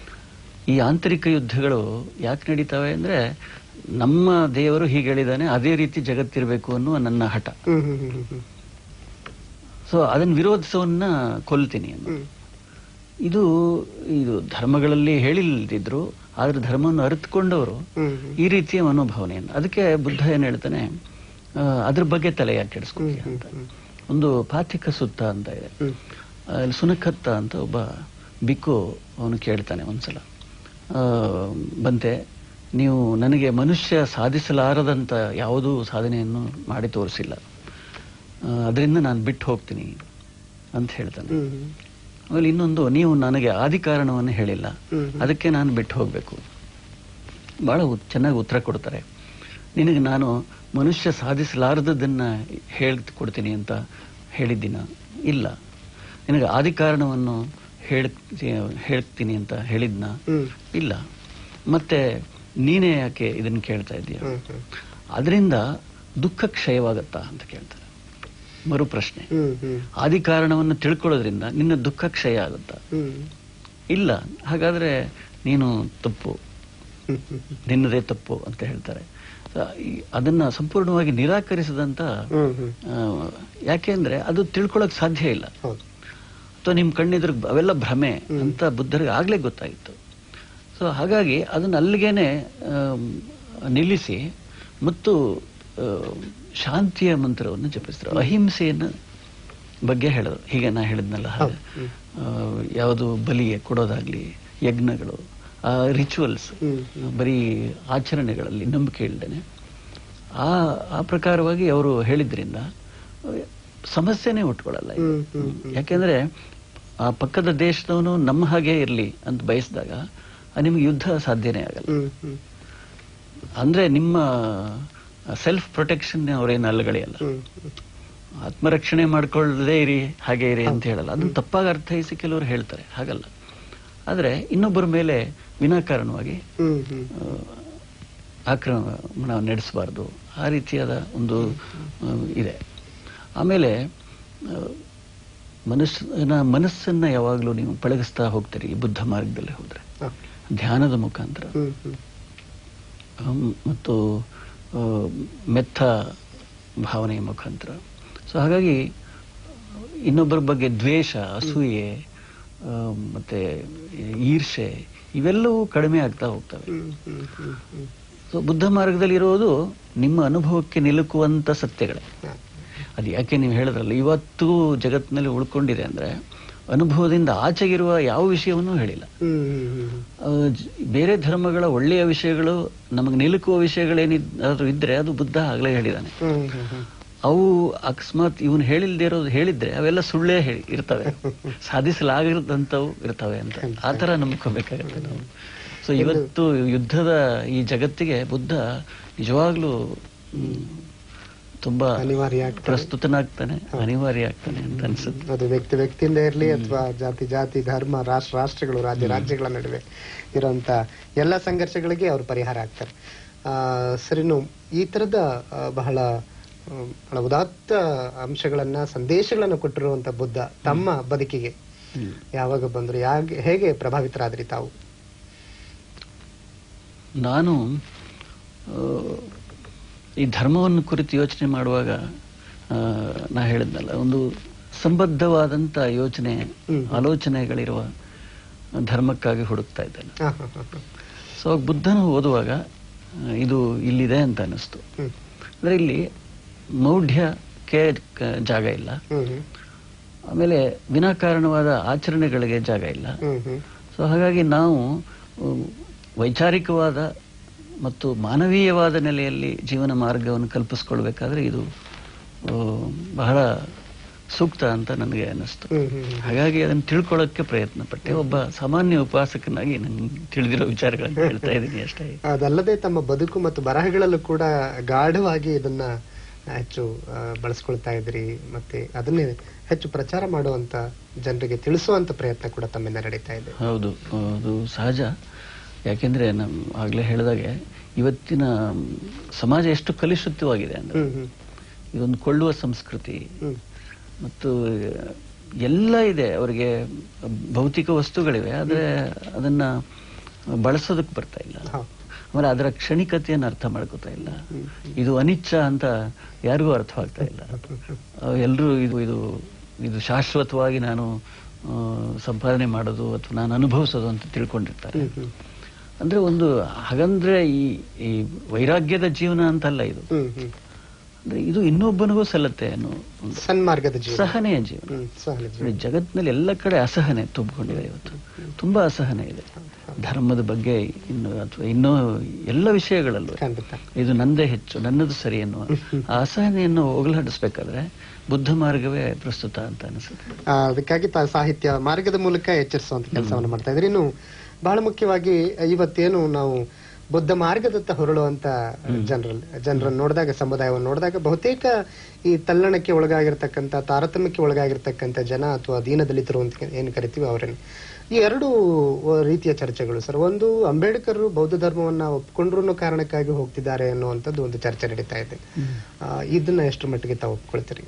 ಈ ಆಂತರಿಕ ಯುದ್ಧಗಳು ಯಾಕೆ ನಡೀತವೆ ಅಂದ್ರೆ ನಮ್ಮ ದೇವರು ಹೀಗೆ ಹೇಳಿದಾನೆ ಅದೇ ರೀತಿ ಜಗತ್ತಿರಬೇಕು ಅನ್ನುವ ನನ್ನ ಹಠ ಹ್ಮ್ hmm hmm hmm hmm so ಅದನ್ನ ವಿರೋಧಿಸೋನ್ನ ಕೊಲ್ತೀನಿ ಅನ್ನೋ ಹ್ಮ್ ಇದು ಇದು ಧರ್ಮಗಳಲ್ಲಿ ಹೇಳಿಲ್ದಿದ್ರು ಆದ್ರೆ ಧರ್ಮವನ್ನು ಅರಿತುಕೊಂಡವರು ಹ್ಮ್ ಹ್ಮ್ ಈ ರೀತಿಯ ಮನೋಭಾವನೆಯನ್ನು ಅದಕ್ಕೆ ಬುದ್ಧ ಏನ್ ಹೇಳ್ತಾನೆ ಆ, ಅದ್ರ ಬಗ್ಗೆ ತಲೆ ಯಾಕೆ ಕೆಡಿಸ್ಕೊತೀಯ ಹ್ಮ್, ಅಂತ ಹ್ಮ್, ಒಂದು ಪಾಥಿಕ ಸುತ್ತ ಅಂತ ಇದೆ ಹ್ಮ್ ಅಲ್ಲಿ ಸುನಕತ್ತ ಅಂತ ಒಬ್ಬ ಬಿಕ್ಕು ಅವನು ಕೇಳ್ತಾನೆ ಒಂದ್ಸಲ ಆ, ಬಂತೆ ನೀವು ನನಗೆ ಮನುಷ್ಯ ಸಾಧಿಸಲಾರದಂತ ಯಾವುದೂ ಸಾಧನೆಯನ್ನು ಮಾಡಿ ತೋರಿಸಿಲ್ಲ ಅದರಿಂದ ನಾನು ಬಿಟ್ಟು ಹೋಗ್ತೀನಿ ಅಂತ ಹೇಳ್ತಾನೆ ಹ್ಮ್ ಹ್ಮ್ ಆಮೇಲೆ ಇನ್ನೊಂದು ನೀವು ನನಗೆ ಆದಿ ಕಾರಣವನ್ನು ಹೇಳಿಲ್ಲ ಹ್ಮ್. ಅದಕ್ಕೆ ನಾನು ಬಿಟ್ಟು ಹೋಗ್ಬೇಕು ಬಹಳ ಉತ್- ಚೆನ್ನಾಗಿ ಉತ್ತರ ಕೊಡ್ತಾರೆ ನಿನಗೆ ನಾನು ಮನುಷ್ಯ ಸಾಧಿಸಲಾರದನ್ನ ಹೇಳ್ ಕೊಡ್ತೀನಿ ಅಂತ ಹೇಳಿದ್ದೀನ ಇಲ್ಲ ನಿನಗೆ ಆದಿ ಕಾರಣವನ್ನು ಹೇಳ್ ಹೇಳ್ತೀನಿ ಅಂತ ಹೇಳಿದ್ನ ಹ್ಮ್ ಇಲ್ಲ ಮತ್ತೆ ನೀನೇ ಯಾಕೆ ಇದನ್ನ ಕೇಳ್ತಾ ಇದೀಯ ಹ್ಮ್ ಹ್ಮ್ ಅದರಿಂದ ದುಃಖ ಕ್ಷಯವಾಗತ್ತಾ ಅಂತ ಕೇಳ್ತಾರೆ ಮರು ಪ್ರಶ್ನೆ ಹ್ಮ್ ಹ್ಮ್ ಆದಿ ಕಾರಣವನ್ನು ತಿಳ್ಕೊಳ್ಳೋದ್ರಿಂದ ನಿನ್ನ ದುಃಖ ಕ್ಷಯ ಆಗುತ್ತಾ ಹ್ಮ್ ಇಲ್ಲ ಹಾಗಾದ್ರೆ ನೀನು ತಪ್ಪು ಹ್ಮ್ ಹ್ಮ್ ನಿನ್ನದೇ ತಪ್ಪು ಅಂತ ಹೇಳ್ತಾರೆ ಆ, ಈ- ಅದನ್ನ ಸಂಪೂರ್ಣವಾಗಿ ನಿರಾಕರಿಸದಂತ ಹ್ಮ್ ಹ್ಮ್ ಆ, ಯಾಕೆಂದ್ರೆ ಅದು ತಿಳ್ಕೊಳಕ್ ಸಾಧ್ಯ ಇಲ್ಲ ಹೌದು ಅಥವಾ ನಿಮ್ ಕಣ್ಣಿದ್ರ ಅವೆಲ್ಲ ಭ್ರಮೆ ಹ್ಮ್. ಅಂತ ಬುದ್ಧರಿಗೆ ಆಗ್ಲೇ ಗೊತ್ತಾಗಿತ್ತು ಸೊ ಹಾಗಾಗಿ ಅದನ್ನ ಅಲ್ಲಿಗೇನೆ ಆಮ್, ನಿಲ್ಲಿಸಿ ಮತ್ತು ಆ, ಶಾಂತಿಯ ಮಂತ್ರವನ್ನು ಜಪಿಸಿದ್ರು ಅಹಿಂಸೆಯನ್ನ ಬಗ್ಗೆ ಹೇಳಿದ್ರು ಹೀಗೆ ನಾ ಹೇಳಿದ್ನಲ್ಲ ಹಾಗೆ ಹೌದು. ಹ್ಮ್. ಆ, ಯಾವುದು ಬಲಿಗೆ ಕೊಡೋದಾಗ್ಲಿ ಯಜ್ಞಗಳು ರಿಚುವಲ್ಸ್ ಹ್ಮ್ ಹ್ಮ್ ಬರೀ ಆಚರಣೆಗಳಲ್ಲಿ ನಂಬಿಕೆ ಇಲ್ದೇನೆ ಆ ಆ ಪ್ರಕಾರವಾಗಿ ಅವರು ಹೇಳಿದ್ರಿಂದ ಅಹ್, ಸಮಸ್ಯೆನೇ ಉಟ್ಕೊಳ್ಳಲ್ಲ ಇದು. ಹ್ಮ್, ಹ್ಮ್, ಹ್ಮ್. ಯಾಕೆಂದ್ರೆ ಆ ಪಕ್ಕದ ದೇಶದವನು ನಮ್ಮ ಹಾಗೆ ಇರಲಿ ಅಂತ ಬಯಸಿದಾಗ ನಿಮ್ಗೆ ಯುದ್ಧ ಸಾಧ್ಯನೇ ಆಗಲ್ಲ ಹ್ಮ್ ಹ್ಮ್ ಅಂದ್ರೆ ನಿಮ್ಮ ಸೆಲ್ಫ್ ಪ್ರೊಟೆಕ್ಷನ್ ಅವರೇನು ಅಲ್ಲಗಳೆಯಲ್ಲ ಹ್ಮ್ ಹ್ಮ್ ಆತ್ಮರಕ್ಷಣೆ ಮಾಡ್ಕೊಳ್ಳದೇ ಇರಿ ಹಾಗೆ ಇರಿ ಅಂತ ಹೇಳಲ್ಲ ಅದನ್ನ ತಪ್ಪಾಗಿ ಅರ್ಥೈಸಿ ಕೆಲವರು ಹೇಳ್ತಾರೆ ಹಾಗಲ್ಲ ಆದ್ರೆ ಇನ್ನೊಬ್ಬರ ಮೇಲೆ ವಿನಾಕಾರಣವಾಗಿ ಹ್ಮ್ ಹ್ಮ್ ಆ, ಆಕ್ರಮಣ ನಡೆಸಬಾರ್ದು ಆ ರೀತಿಯಾದ ಒಂದು ಆ, ಇದೆ ಆಮೇಲೆ ಆ, ಮನುಷ್ಯನ ಮನಸ್ಸನ್ನ ಯಾವಾಗಲೂ ನೀವು ಪಳಗಿಸ್ತಾ ಹೋಗ್ತೀರಿ ಈ ಬುದ್ಧ ಮಾರ್ಗದಲ್ಲಿ ಹೋದ್ರೆ ಹ. ಧ್ಯಾನದ ಮುಖಾಂತರ ಹ್ಮ್ ಹ್ಮ್ ಹ್ಮ್, ಮತ್ತು ಆ, ಮೆತ್ತ ಭಾವನೆಯ ಮುಖಾಂತರ ಸೊ ಹಾಗಾಗಿ ಇನ್ನೊಬ್ಬರ ಬಗ್ಗೆ ದ್ವೇಷ ಅಸೂಯೆ ಆ, ಮತ್ತೆ ಈರ್ಷೆ ಇವೆಲ್ಲವೂ ಕಡಿಮೆ ಆಗ್ತಾ ಹೋಗ್ತವೆ ಹ್ಮ್ hmm hmm hmm so Buddha ಮಾರ್ಗದಲ್ಲಿ ಇರೋದು ನಿಮ್ಮ ಅನುಭವಕ್ಕೆ ನಿಲುಕುವಂತ ಸತ್ಯಗಳೇ ಹ. ಅದು ಯಾಕೆ ನೀವು ಹೇಳಿದ್ರಲ್ಲ ಇವತ್ತು ಜಗತ್ತಿನಲ್ಲಿ ಉಳ್ಕೊಂಡಿದೆ ಅಂದ್ರೆ ಅನುಭವದಿಂದ ಆಚೆಗಿರುವ ಯಾವ ವಿಷಯವನ್ನೂ ಹೇಳಿಲ್ಲ ಹ್ಮ್ ಹ್ಮ್ ಹ್ಮ್ ಆ, ಜ- ಬೇರೆ ಧರ್ಮಗಳ ಒಳ್ಳೆಯ ವಿಷಯಗಳು ನಮಗೆ ನಿಲುಕುವ ವಿಷಯಗಳೇನಿದ್ರು ಇದ್ರೆ ಅದು ಬುದ್ಧ ಆಗಲೇ ಹೇಳಿದಾನೆ ಹ್ಮ್ ಹ್ಮ್ ಹ್ಮ್ ಅವು ಅಕಸ್ಮಾತ್ ಇವನು ಹೇಳಿಲ್ದೇ ಇರೋದು ಹೇಳಿದ್ರೆ ಅವೆಲ್ಲ ಸುಳ್ಳೇ ಹೇಳಿ ಇರ್ತವೆ ಸಾಧಿಸಲಾಗದಂತವು ಇರ್ತವೆ ಅಂತ ಆ ತರ ನಂಬ್ಕೋಬೇಕಾಗತ್ತೆ ನಾವು ಸೊ ಇವತ್ತು ಯುದ್ಧದ ಈ ಜಗತ್ತಿಗೆ ಬುದ್ಧ ನಿಜವಾಗ್ಲೂ ಹ್ಮ್, ತುಂಬಾ ಅನಿವಾರ್ಯ ಆಗ್ತದೆ. ಪ್ರಸ್ತುತನಾಗ್ತಾನೆ ಅನಿವಾರ್ಯ ಆಗ್ತಾನೆ ಅಂತ ಅನ್ಸುತ್ತೆ ಅದು ವ್ಯಕ್ತಿ ವ್ಯಕ್ತಿಯಿಂದ ಇರಲಿ ಅಥವಾ ಜಾತಿ ಜಾತಿ ಧರ್ಮ ರಾಷ್ಟ್ರ ರಾಷ್ಟ್ರಗಳು ರಾಜ್ಯ ರಾಜ್ಯಗಳ ನಡುವೆ ಇರುವಂತ ಎಲ್ಲ ಸಂಘರ್ಷಗಳಿಗೆ ಅವರು ಪರಿಹಾರ ಆಗ್ತಾರೆ ಆ ಸರಿನು ಈ ತರದ ಆ, ಬಹಳ ಆ, ಬಹಳ ಉದಾತ್ತ ಅಂಶಗಳನ್ನ ಸಂದೇಶಗಳನ್ನ ಕೊಟ್ಟಿರುವಂತ ಬುದ್ಧ ತಮ್ಮ ಬದುಕಿಗೆ ಹ್ಮ್. ಯಾವಾಗ ಬಂದ್ರು ಯಾಗೆ ಹೇಗೆ ಪ್ರಭಾವಿತರಾದ್ರಿ ತಾವು ನಾನು ಆ, ಈ ಧರ್ಮವನ್ನು ಕುರಿತು ಯೋಚನೆ ಮಾಡುವಾಗ ಆ, ನಾ ಹೇಳಿದ್ನಲ್ಲ ಒಂದು ಸಂಬದ್ಧವಾದಂತ ಯೋಚನೆ ಹ್ಮ್. ಆಲೋಚನೆಗಳಿರುವ ಧರ್ಮಕ್ಕಾಗಿ ಹುಡುಕ್ತಾ ಇದ್ದೇನೆ ಹಾ, ಹಾ, ಹಾ, ಹಾ. ಸೊ ಅವಾಗ ಬುದ್ಧನ ಓದುವಾಗ ಆ, ಇದು ಇಲ್ಲಿದೆ ಅಂತ ಅನ್ನಿಸ್ತು ಹ್ಮ್ ಅಂದ್ರೆ ಇಲ್ಲಿ ಮೌಢ್ಯಕ್ಕೆ ಕ- ಜಾಗ ಇಲ್ಲ ಹ್ಮ್ ಹ್ಮ್ ಆಮೇಲೆ ವಿನಾಕಾರಣವಾದ ಆಚರಣೆಗಳಿಗೆ ಜಾಗ ಇಲ್ಲ ಹ್ಮ್ ಹ್ಮ್ ಸೊ ಹಾಗಾಗಿ ನಾವು ಅಹ್, ವೈಚಾರಿಕವಾದ ಮತ್ತು ಮಾನವೀಯವಾದ ನೆಲೆಯಲ್ಲಿ ಜೀವನ ಮಾರ್ಗವನ್ನು ಕಲ್ಪಿಸ್ಕೊಳ್ಬೇಕಾದ್ರೆ ಇದು ಅಹ್, ಬಹಳ ಸೂಕ್ತ ಅಂತ ನನಗೆ ಅನ್ನಿಸ್ತು ಹ್ಮ್ ಹ್ಮ್ ಹ್ಮ್ ಹಾಗಾಗಿ ಅದನ್ನು ತಿಳ್ಕೊಳ್ಳೋಕ್ಕೆ ಪ್ರಯತ್ನ ಪಟ್ಟೆ ಒಬ್ಬ ಸಾಮಾನ್ಯ ಉಪಾಸಕನಾಗಿ ನನಗೆ ತಿಳಿದಿರೋ ವಿಚಾರಗಳನ್ನು ಹೇಳ್ತಾ ಇದ್ದೀನಿ ಅಷ್ಟೇ ಅದಲ್ಲದೆ ತಮ್ಮ ಬದುಕು ಮತ್ತು ಬರಹಗಳಲ್ಲೂ ಕೂಡ ಗಾಢವಾಗಿ ಇದನ್ನ ಹೆಚ್ಚು ಆ, ಬಳಸ್ಕೊಳ್ತಾ ಇದ್ರಿ ಮತ್ತೆ ಅದನ್ನೇ ಹೆಚ್ಚು ಪ್ರಚಾರ ಮಾಡುವಂತ ಜನರಿಗೆ ತಿಳಿಸುವಂತ ಪ್ರಯತ್ನ ಕೂಡ ತಮ್ಮಿಂದ ನಡೀತಾ ಇದೆ ಹೌದು ಅದು ಸಹಜ ಯಾಕೆಂದ್ರೆ ನಮ್ ಆಗ್ಲೇ ಹೇಳಿದಾಗೆ ಇವತ್ತಿನ ಸಮಾಜ ಎಷ್ಟು ಕಲುಷಿತವಾಗಿದೆ ಅಂದ್ರೆ ಹ್ಮ್ ಹ್ಮ್ ಇದೊಂದು ಕೊಳ್ಳುವ ಸಂಸ್ಕೃತಿ ಹ್ಮ್ ಮತ್ತು ಎಲ್ಲ ಇದೆ ಅವರಿಗೆ ಭೌತಿಕ ವಸ್ತುಗಳಿವೆ ಆದ್ರೆ ಅದನ್ನ ಬಳಸೋದಕ್ಕೆ ಬರ್ತಾ ಇಲ್ಲ ಹೌದು. ಆಮೇಲೆ ಅದರ ಕ್ಷಣಿಕತೆಯನ್ನು ಅರ್ಥ ಮಾಡ್ಕೋತಾ ಇಲ್ಲ ಇದು ಅನಿಚ್ಛ ಅಂತ ಯಾರಿಗೂ ಅರ್ಥವಾಗ್ತಾ ಇಲ್ಲ ಎಲ್ಲರೂ ಇದು ಇದು ಇದು ಶಾಶ್ವತವಾಗಿ ನಾನು ಆ, ಸಂಪಾದನೆ ಮಾಡೋದು ಅಥವಾ ನಾನು ಅನುಭವಿಸೋದು ಅಂತ ತಿಳ್ಕೊಂಡಿರ್ತಾರೆ ಹ್ಮ್ ಹ್ಮ್ ಅಂದ್ರೆ ಒಂದು ಹಾಗಂದ್ರೆ ಈ ಈ ವೈರಾಗ್ಯದ ಜೀವನ ಅಂತಲ್ಲ ಇದು ಹ್ಮ್ ಹ್ಮ್ ಅಂದ್ರೆ ಇದು ಇನ್ನೊಬ್ಬನಿಗೂ ಸಲ್ಲತ್ತೆ ಅನ್ನೋ ಒಂದು ಸನ್ಮಾರ್ಗದ ಜೀವನ ಸಹನೆಯ ಜೀವನ ಹ್ಮ್ ಸಹನ ಜೀವನ ನೋಡಿ, ಜಗತ್ತಿನಲ್ಲಿ ಎಲ್ಲ ಕಡೆ ಅಸಹನೆ ತುಂಬಿಕೊಂಡಿದೆ ಇವತ್ತು ತುಂಬಾ ಅಸಹನೆ ಇದೆ ಧರ್ಮದ ಬಗ್ಗೆ ಇನ್ನು ಅಥವಾ ಇನ್ನೂ ಎಲ್ಲ ವಿಷಯಗಳಲ್ಲೂ ಖಂಡಿತ ಇದು ನಂದೇ ಹೆಚ್ಚು ನನ್ನದು ಸರಿ ಎನ್ನುವ ಆ ಅಸಹನೆಯನ್ನು ಹೋಗಲಾಡಿಸ್ಬೇಕಾದ್ರೆ ಬುದ್ಧ ಮಾರ್ಗವೇ ಪ್ರಸ್ತುತ ಅಂತ ಅನಿಸುತ್ತೆ ಆ, ಅದಕ್ಕಾಗಿ ತಾ ಸಾಹಿತ್ಯ ಮಾರ್ಗದ ಮೂಲಕ ಎಚ್ಚರಿಸುವಂತ ಕೆಲಸವನ್ನು ಮಾಡ್ತಾ ಇದ್ರಿ ಇನ್ನು ಬಹಳ ಮುಖ್ಯವಾಗಿ ಇವತ್ತೇನು ನಾವು ಬುದ್ಧ ಮಾರ್ಗದತ್ತ ಹೊರಳುವಂತ ಜನರಲ್ ಜನರನ್ನು ನೋಡಿದಾಗ ಸಮುದಾಯವನ್ನು ನೋಡಿದಾಗ ಬಹುತೇಕ ಈ ತಲ್ಲಣಕ್ಕೆ ಒಳಗಾಗಿರ್ತಕ್ಕಂಥ ತಾರತಮ್ಯಕ್ಕೆ ಒಳಗಾಗಿರ್ತಕ್ಕಂಥ ಜನ ಅಥವಾ ದೀನದಲಿತರು ಅಂತ ಏನ್ ಕರಿತೀವಿ ಅವರನ್ನು ಈ ಎರಡು ರೀತಿಯ ಚರ್ಚೆಗಳು ಸರ್ ಒಂದು ಅಂಬೇಡ್ಕರ್ ಬೌದ್ಧ ಧರ್ಮವನ್ನ ಒಪ್ಕೊಂಡ್ರು ಕಾರಣಕ್ಕಾಗಿ ಹೋಗ್ತಿದ್ದಾರೆ ಅನ್ನುವಂಥದ್ದು ಒಂದು ಚರ್ಚೆ ನಡೀತಾ ಇದೆ ಆ, ಇದನ್ನ ಎಷ್ಟು ಮಟ್ಟಿಗೆ ತಾವು ಒಪ್ಕೊಳ್ತೀರಿ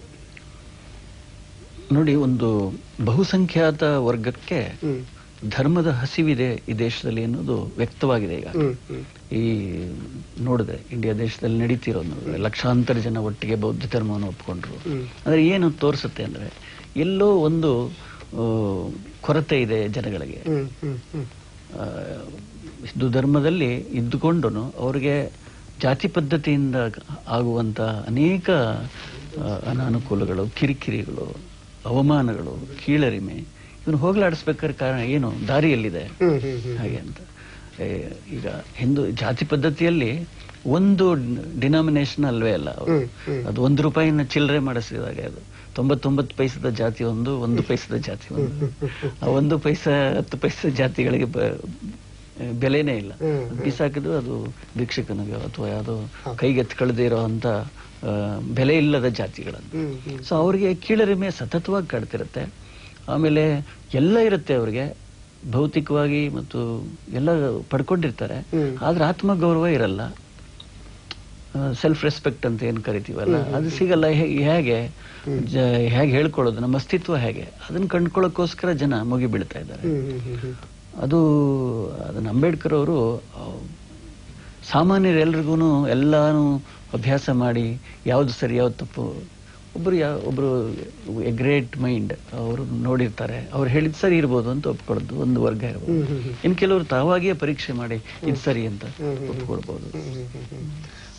ನೋಡಿ ಒಂದು ಬಹುಸಂಖ್ಯಾತ ವರ್ಗಕ್ಕೆ ಹ್ಮ್ ಧರ್ಮದ ಹಸಿವಿದೆ ಈ ದೇಶದಲ್ಲಿ ಅನ್ನೋದು ವ್ಯಕ್ತವಾಗಿದೆ ಈಗ ಹ್ಮ್ ಹ್ಮ್ ಈ ನೋಡಿದೆ ಇಂಡಿಯಾ ದೇಶದಲ್ಲಿ ನಡೀತಿರೋದು ನೋಡಿದ್ರೆ ಲಕ್ಷಾಂತರ ಜನ ಒಟ್ಟಿಗೆ ಬೌದ್ಧ ಧರ್ಮವನ್ನು ಒಪ್ಕೊಂಡ್ರು ಹ್ಮ್. ಅಂದ್ರೆ ಏನು ತೋರಿಸುತ್ತೆ ಅಂದ್ರೆ ಎಲ್ಲೋ ಒಂದು ಆ, ಕೊರತೆ ಇದೆ ಜನಗಳಿಗೆ ಹ್ಮ್ ಹ್ಮ್ ಹ್ಮ್ ಆ, ಹಿಂದೂ ಧರ್ಮದಲ್ಲಿ ಇದ್ದುಕೊಂಡು ಅವರಿಗೆ ಜಾತಿ ಪದ್ಧತಿಯಿಂದ ಆಗುವಂತ ಅನೇಕ ಆ, ಅನಾನುಕೂಲಗಳು ಕಿರಿಕಿರಿಗಳು ಅವಮಾನಗಳು ಕೀಳರಿಮೆ ಇವನು ಹೋಗಲಾಡಿಸ್ಬೇಕಾದ್ರೆ ಕಾರಣ ಏನು ದಾರಿಯಲ್ಲಿದೆ ಹ್ಮ್ ಹ್ಮ್ ಹ್ಮ್ ಹಾಗೆ ಅಂತ ಏ, ಈಗ ಹಿಂದೂ ಜಾತಿ ಪದ್ಧತಿಯಲ್ಲಿ ಒಂದು ಡಿನಾಮಿನೇಷನ್ ಅಲ್ವೇ ಅಲ್ಲ ಅವ್ರು. ಹ್ಮ್, ಹ್ಮ್. ಅದು ಒಂದು ರೂಪಾಯಿನ ಚಿಲ್ಲರೆ ಮಾಡಿಸಿದಾಗ ಅದು ತೊಂಬತ್ತೊಂಬತ್ತು ಪೈಸದ ಜಾತಿ ಒಂದು ಒಂದು ಪೈಸದ ಜಾತಿ ಒಂದು ಆ ಒಂದು ಪೈಸಾ ಹತ್ತು ಪೈಸದ ಜಾತಿಗಳಿಗೆ ಬ- ಬೆಲೆನೇ ಇಲ್ಲ ಹ್ಮ್, ಅದು ಬಿಸಾಕಿದ್ರು ಅದು ಭಿಕ್ಷಕನಿಗೆ ಅಥವಾ ಯಾವುದೋ ಕೈಗೆ ಎತ್ಕೊಳ್ದೇ ಇರೋ ಅಂತ ಆ, ಬೆಲೆ ಇಲ್ಲದ ಜಾತಿಗಳನ್ನು ಹ್ಮ್ ಹ್ಮ್ ಸೊ ಅವ್ರಿಗೆ ಕೀಳರಿಮೆ ಸತತವಾಗಿ ಕಾಡ್ತಿರುತ್ತೆ ಆಮೇಲೆ ಎಲ್ಲ ಇರುತ್ತೆ ಅವ್ರಿಗೆ ಭೌತಿಕವಾಗಿ ಮತ್ತು ಎಲ್ಲ ಪಡ್ಕೊಂಡಿರ್ತಾರೆ ಹ್ಮ್. ಆದ್ರೆ ಆತ್ಮಗೌರವ ಇರಲ್ಲ ಸೆಲ್ಫ್ ರೆಸ್ಪೆಕ್ಟ್ ಅಂತ ಏನ್ ಕರಿತೀವಲ್ಲ ಅದು ಸಿಗಲ್ಲ ಹೇ- ಹೇಗೆ ಜ- ಹೇಗೆ ಹೇಳ್ಕೊಳ್ಳೋದು ನಮ್ಮ ಅಸ್ತಿತ್ವ ಹೇಗೆ ಅದನ್ನ ಕಂಡ್ಕೊಳ್ಳೋಕ್ಕೋಸ್ಕರ ಜನ ಮುಗಿ ಬೀಳ್ತಾ ಇದ್ದಾರೆ ಹ್ಮ್ ಹ್ಮ್ ಹ್ಮ್ ಹ್ಮ್ ಅದು ಅದನ್ನ ಅಂಬೇಡ್ಕರ್ ಅವರು ಸಾಮಾನ್ಯರೆಲ್ರಿಗೂ ಎಲ್ಲಾನು ಅಭ್ಯಾಸ ಮಾಡಿ ಯಾವ್ದು ಸರಿ ಯಾವ್ದು ತಪ್ಪು ಒಬ್ರು ಯಾವ ಒಬ್ರು ಎ ಗ್ರೇಟ್ ಮೈಂಡ್ ಅವರು ನೋಡಿರ್ತಾರೆ ಅವ್ರು ಹೇಳಿದ್ ಸರಿ ಇರ್ಬೋದು ಅಂತ ಒಪ್ಕೊಳ್ಳೋದು ಒಂದು ವರ್ಗ ಇರ್ಬೋದು ಹ್ಮ್ ಹ್ಮ್ ಹ್ಮ್ ಇನ್ ಕೆಲವರು ತಾವಾಗಿಯೇ ಪರೀಕ್ಷೆ ಮಾಡಿ ಇದು ಸರಿ ಅಂತ ಒಪ್ಕೊಳ್ಬಹುದು ಹ್ಮ್ ಹ್ಮ್ ಹ್ಮ್.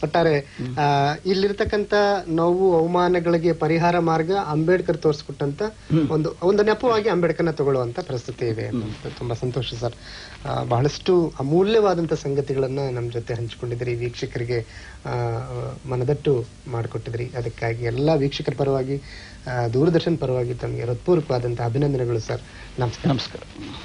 ಒಟ್ಟಾರೆ ಆ, ಇಲ್ಲಿರ್ತಕ್ಕಂತ ನೋವು ಅವಮಾನಗಳಿಗೆ ಪರಿಹಾರ ಮಾರ್ಗ ಅಂಬೇಡ್ಕರ್ ತೋರಿಸ್ಕೊಟ್ಟಂತ ಒಂದು ಒಂದು ನೆಪವಾಗಿ ಅಂಬೇಡ್ಕರ್ನ ತಗೊಳ್ಳುವಂತ ಪರಿಸ್ಥಿತಿ ಇದೆ ಅನ್ನೋದು ತುಂಬಾ ಸಂತೋಷ ಸರ್ ಆ, ಬಹಳಷ್ಟು ಅಮೂಲ್ಯವಾದಂತ ಸಂಗತಿಗಳನ್ನ ನಮ್ಮ ಜೊತೆ ಹಂಚಿಕೊಂಡಿದ್ರಿ ವೀಕ್ಷಕರಿಗೆ ಆ, ಮನದಟ್ಟು ಮಾಡಿಕೊಟ್ಟಿದ್ರಿ ಅದಕ್ಕಾಗಿ ಎಲ್ಲಾ ವೀಕ್ಷಕರ ಪರವಾಗಿ ಆ, ದೂರದರ್ಶನ್ ಪರವಾಗಿ ತಮಗೆ ಹೃತ್ಪೂರ್ವಕವಾದಂತಹ ಅಭಿನಂದನೆಗಳು ಸರ್ ನಮಸ್ಕಾರ ನಮಸ್ಕಾರ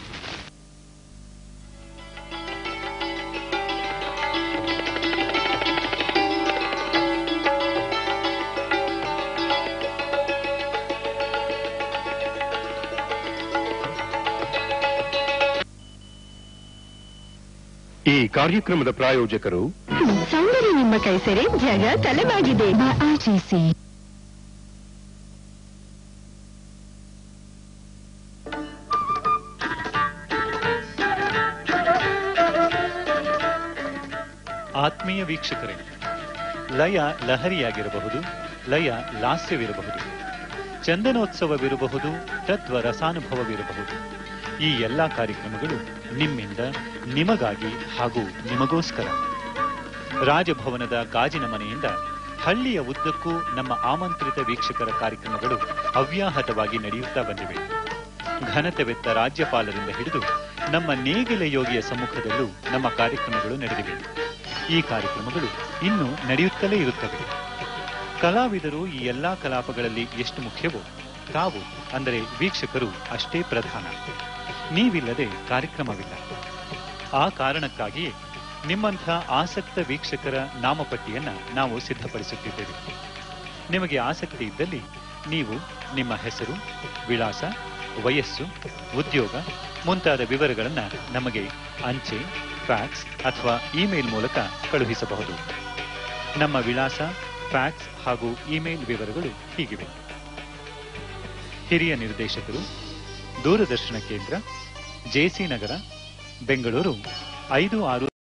ಈ ಕಾರ್ಯಕ್ರಮದ ಪ್ರಾಯೋಜಕರು ಸೌಂದರ್ಯ ನಿಮ್ಮ ಕೈ ಸೇರೆ ಜಗ ತಲೆಬಾಗಿದೆ ಆರ್ಜಿಸಿ ಆತ್ಮೀಯ ವೀಕ್ಷಕರೇ ಲಯ ಲಹರಿಯಾಗಿರಬಹುದು ಲಯ ಲಾಸ್ಯವಿರಬಹುದು ಚಂದನೋತ್ಸವವಿರಬಹುದು ತತ್ವ ರಸಾನುಭವವಿರಬಹುದು ಈ ಎಲ್ಲಾ ಕಾರ್ಯಕ್ರಮಗಳು ನಿಮ್ಮಿಂದ ನಿಮಗಾಗಿ ಹಾಗೂ ನಿಮಗೋಸ್ಕರ ರಾಜಭವನದ ಗಾಜಿನ ಮನೆಯಿಂದ ಹಳ್ಳಿಯ ಉದ್ದಕ್ಕೂ ನಮ್ಮ ಆಮಂತ್ರಿತ ವೀಕ್ಷಕರ ಕಾರ್ಯಕ್ರಮಗಳು ಅವ್ಯಾಹತವಾಗಿ ನಡೆಯುತ್ತಾ ಬಂದಿವೆ ಘನತೆವೆತ್ತ ರಾಜ್ಯಪಾಲರಿಂದ ಹಿಡಿದು ನಮ್ಮ ನೇಗಿಲ ಯೋಗಿಯ ಸಮ್ಮುಖದಲ್ಲೂ ನಮ್ಮ ಕಾರ್ಯಕ್ರಮಗಳು ನಡೆದಿವೆ ಈ ಕಾರ್ಯಕ್ರಮಗಳು ಇನ್ನೂ ನಡೆಯುತ್ತಲೇ ಇರುತ್ತವೆ ಕಲಾವಿದರು ಈ ಎಲ್ಲಾ ಕಲಾಪಗಳಲ್ಲಿ ಎಷ್ಟು ಮುಖ್ಯವೋ ತಾವು ಅಂದರೆ ವೀಕ್ಷಕರು ಅಷ್ಟೇ ಪ್ರಧಾನ ನೀವಿಲ್ಲದೆ ಕಾರ್ಯಕ್ರಮವಿಲ್ಲ ಆ ಕಾರಣಕ್ಕಾಗಿಯೇ ನಿಮ್ಮಂಥ ಆಸಕ್ತ ವೀಕ್ಷಕರ ನಾಮಪಟ್ಟಿಯನ್ನ ನಾವು ಸಿದ್ಧಪಡಿಸುತ್ತಿದ್ದೇವೆ ನಿಮಗೆ ಆಸಕ್ತಿ ಇದ್ದಲ್ಲಿ ನೀವು ನಿಮ್ಮ ಹೆಸರು ವಿಳಾಸ ವಯಸ್ಸು ಉದ್ಯೋಗ ಮುಂತಾದ ವಿವರಗಳನ್ನ ನಮಗೆ ಅಂಚೆ ಫ್ಯಾಕ್ಸ್ ಅಥವಾ ಇಮೇಲ್ ಮೂಲಕ ಕಳುಹಿಸಬಹುದು ನಮ್ಮ ವಿಳಾಸ ಫ್ಯಾಕ್ಸ್ ಹಾಗೂ ಇಮೇಲ್ ವಿವರಗಳು ಹೀಗಿವೆ ಹಿರಿಯ ನಿರ್ದೇಶಕರು ದೂರದರ್ಶನ ಕೇಂದ್ರ ಜೆಸಿ ನಗರ ಬೆಂಗಳೂರು ಐದು ಆರು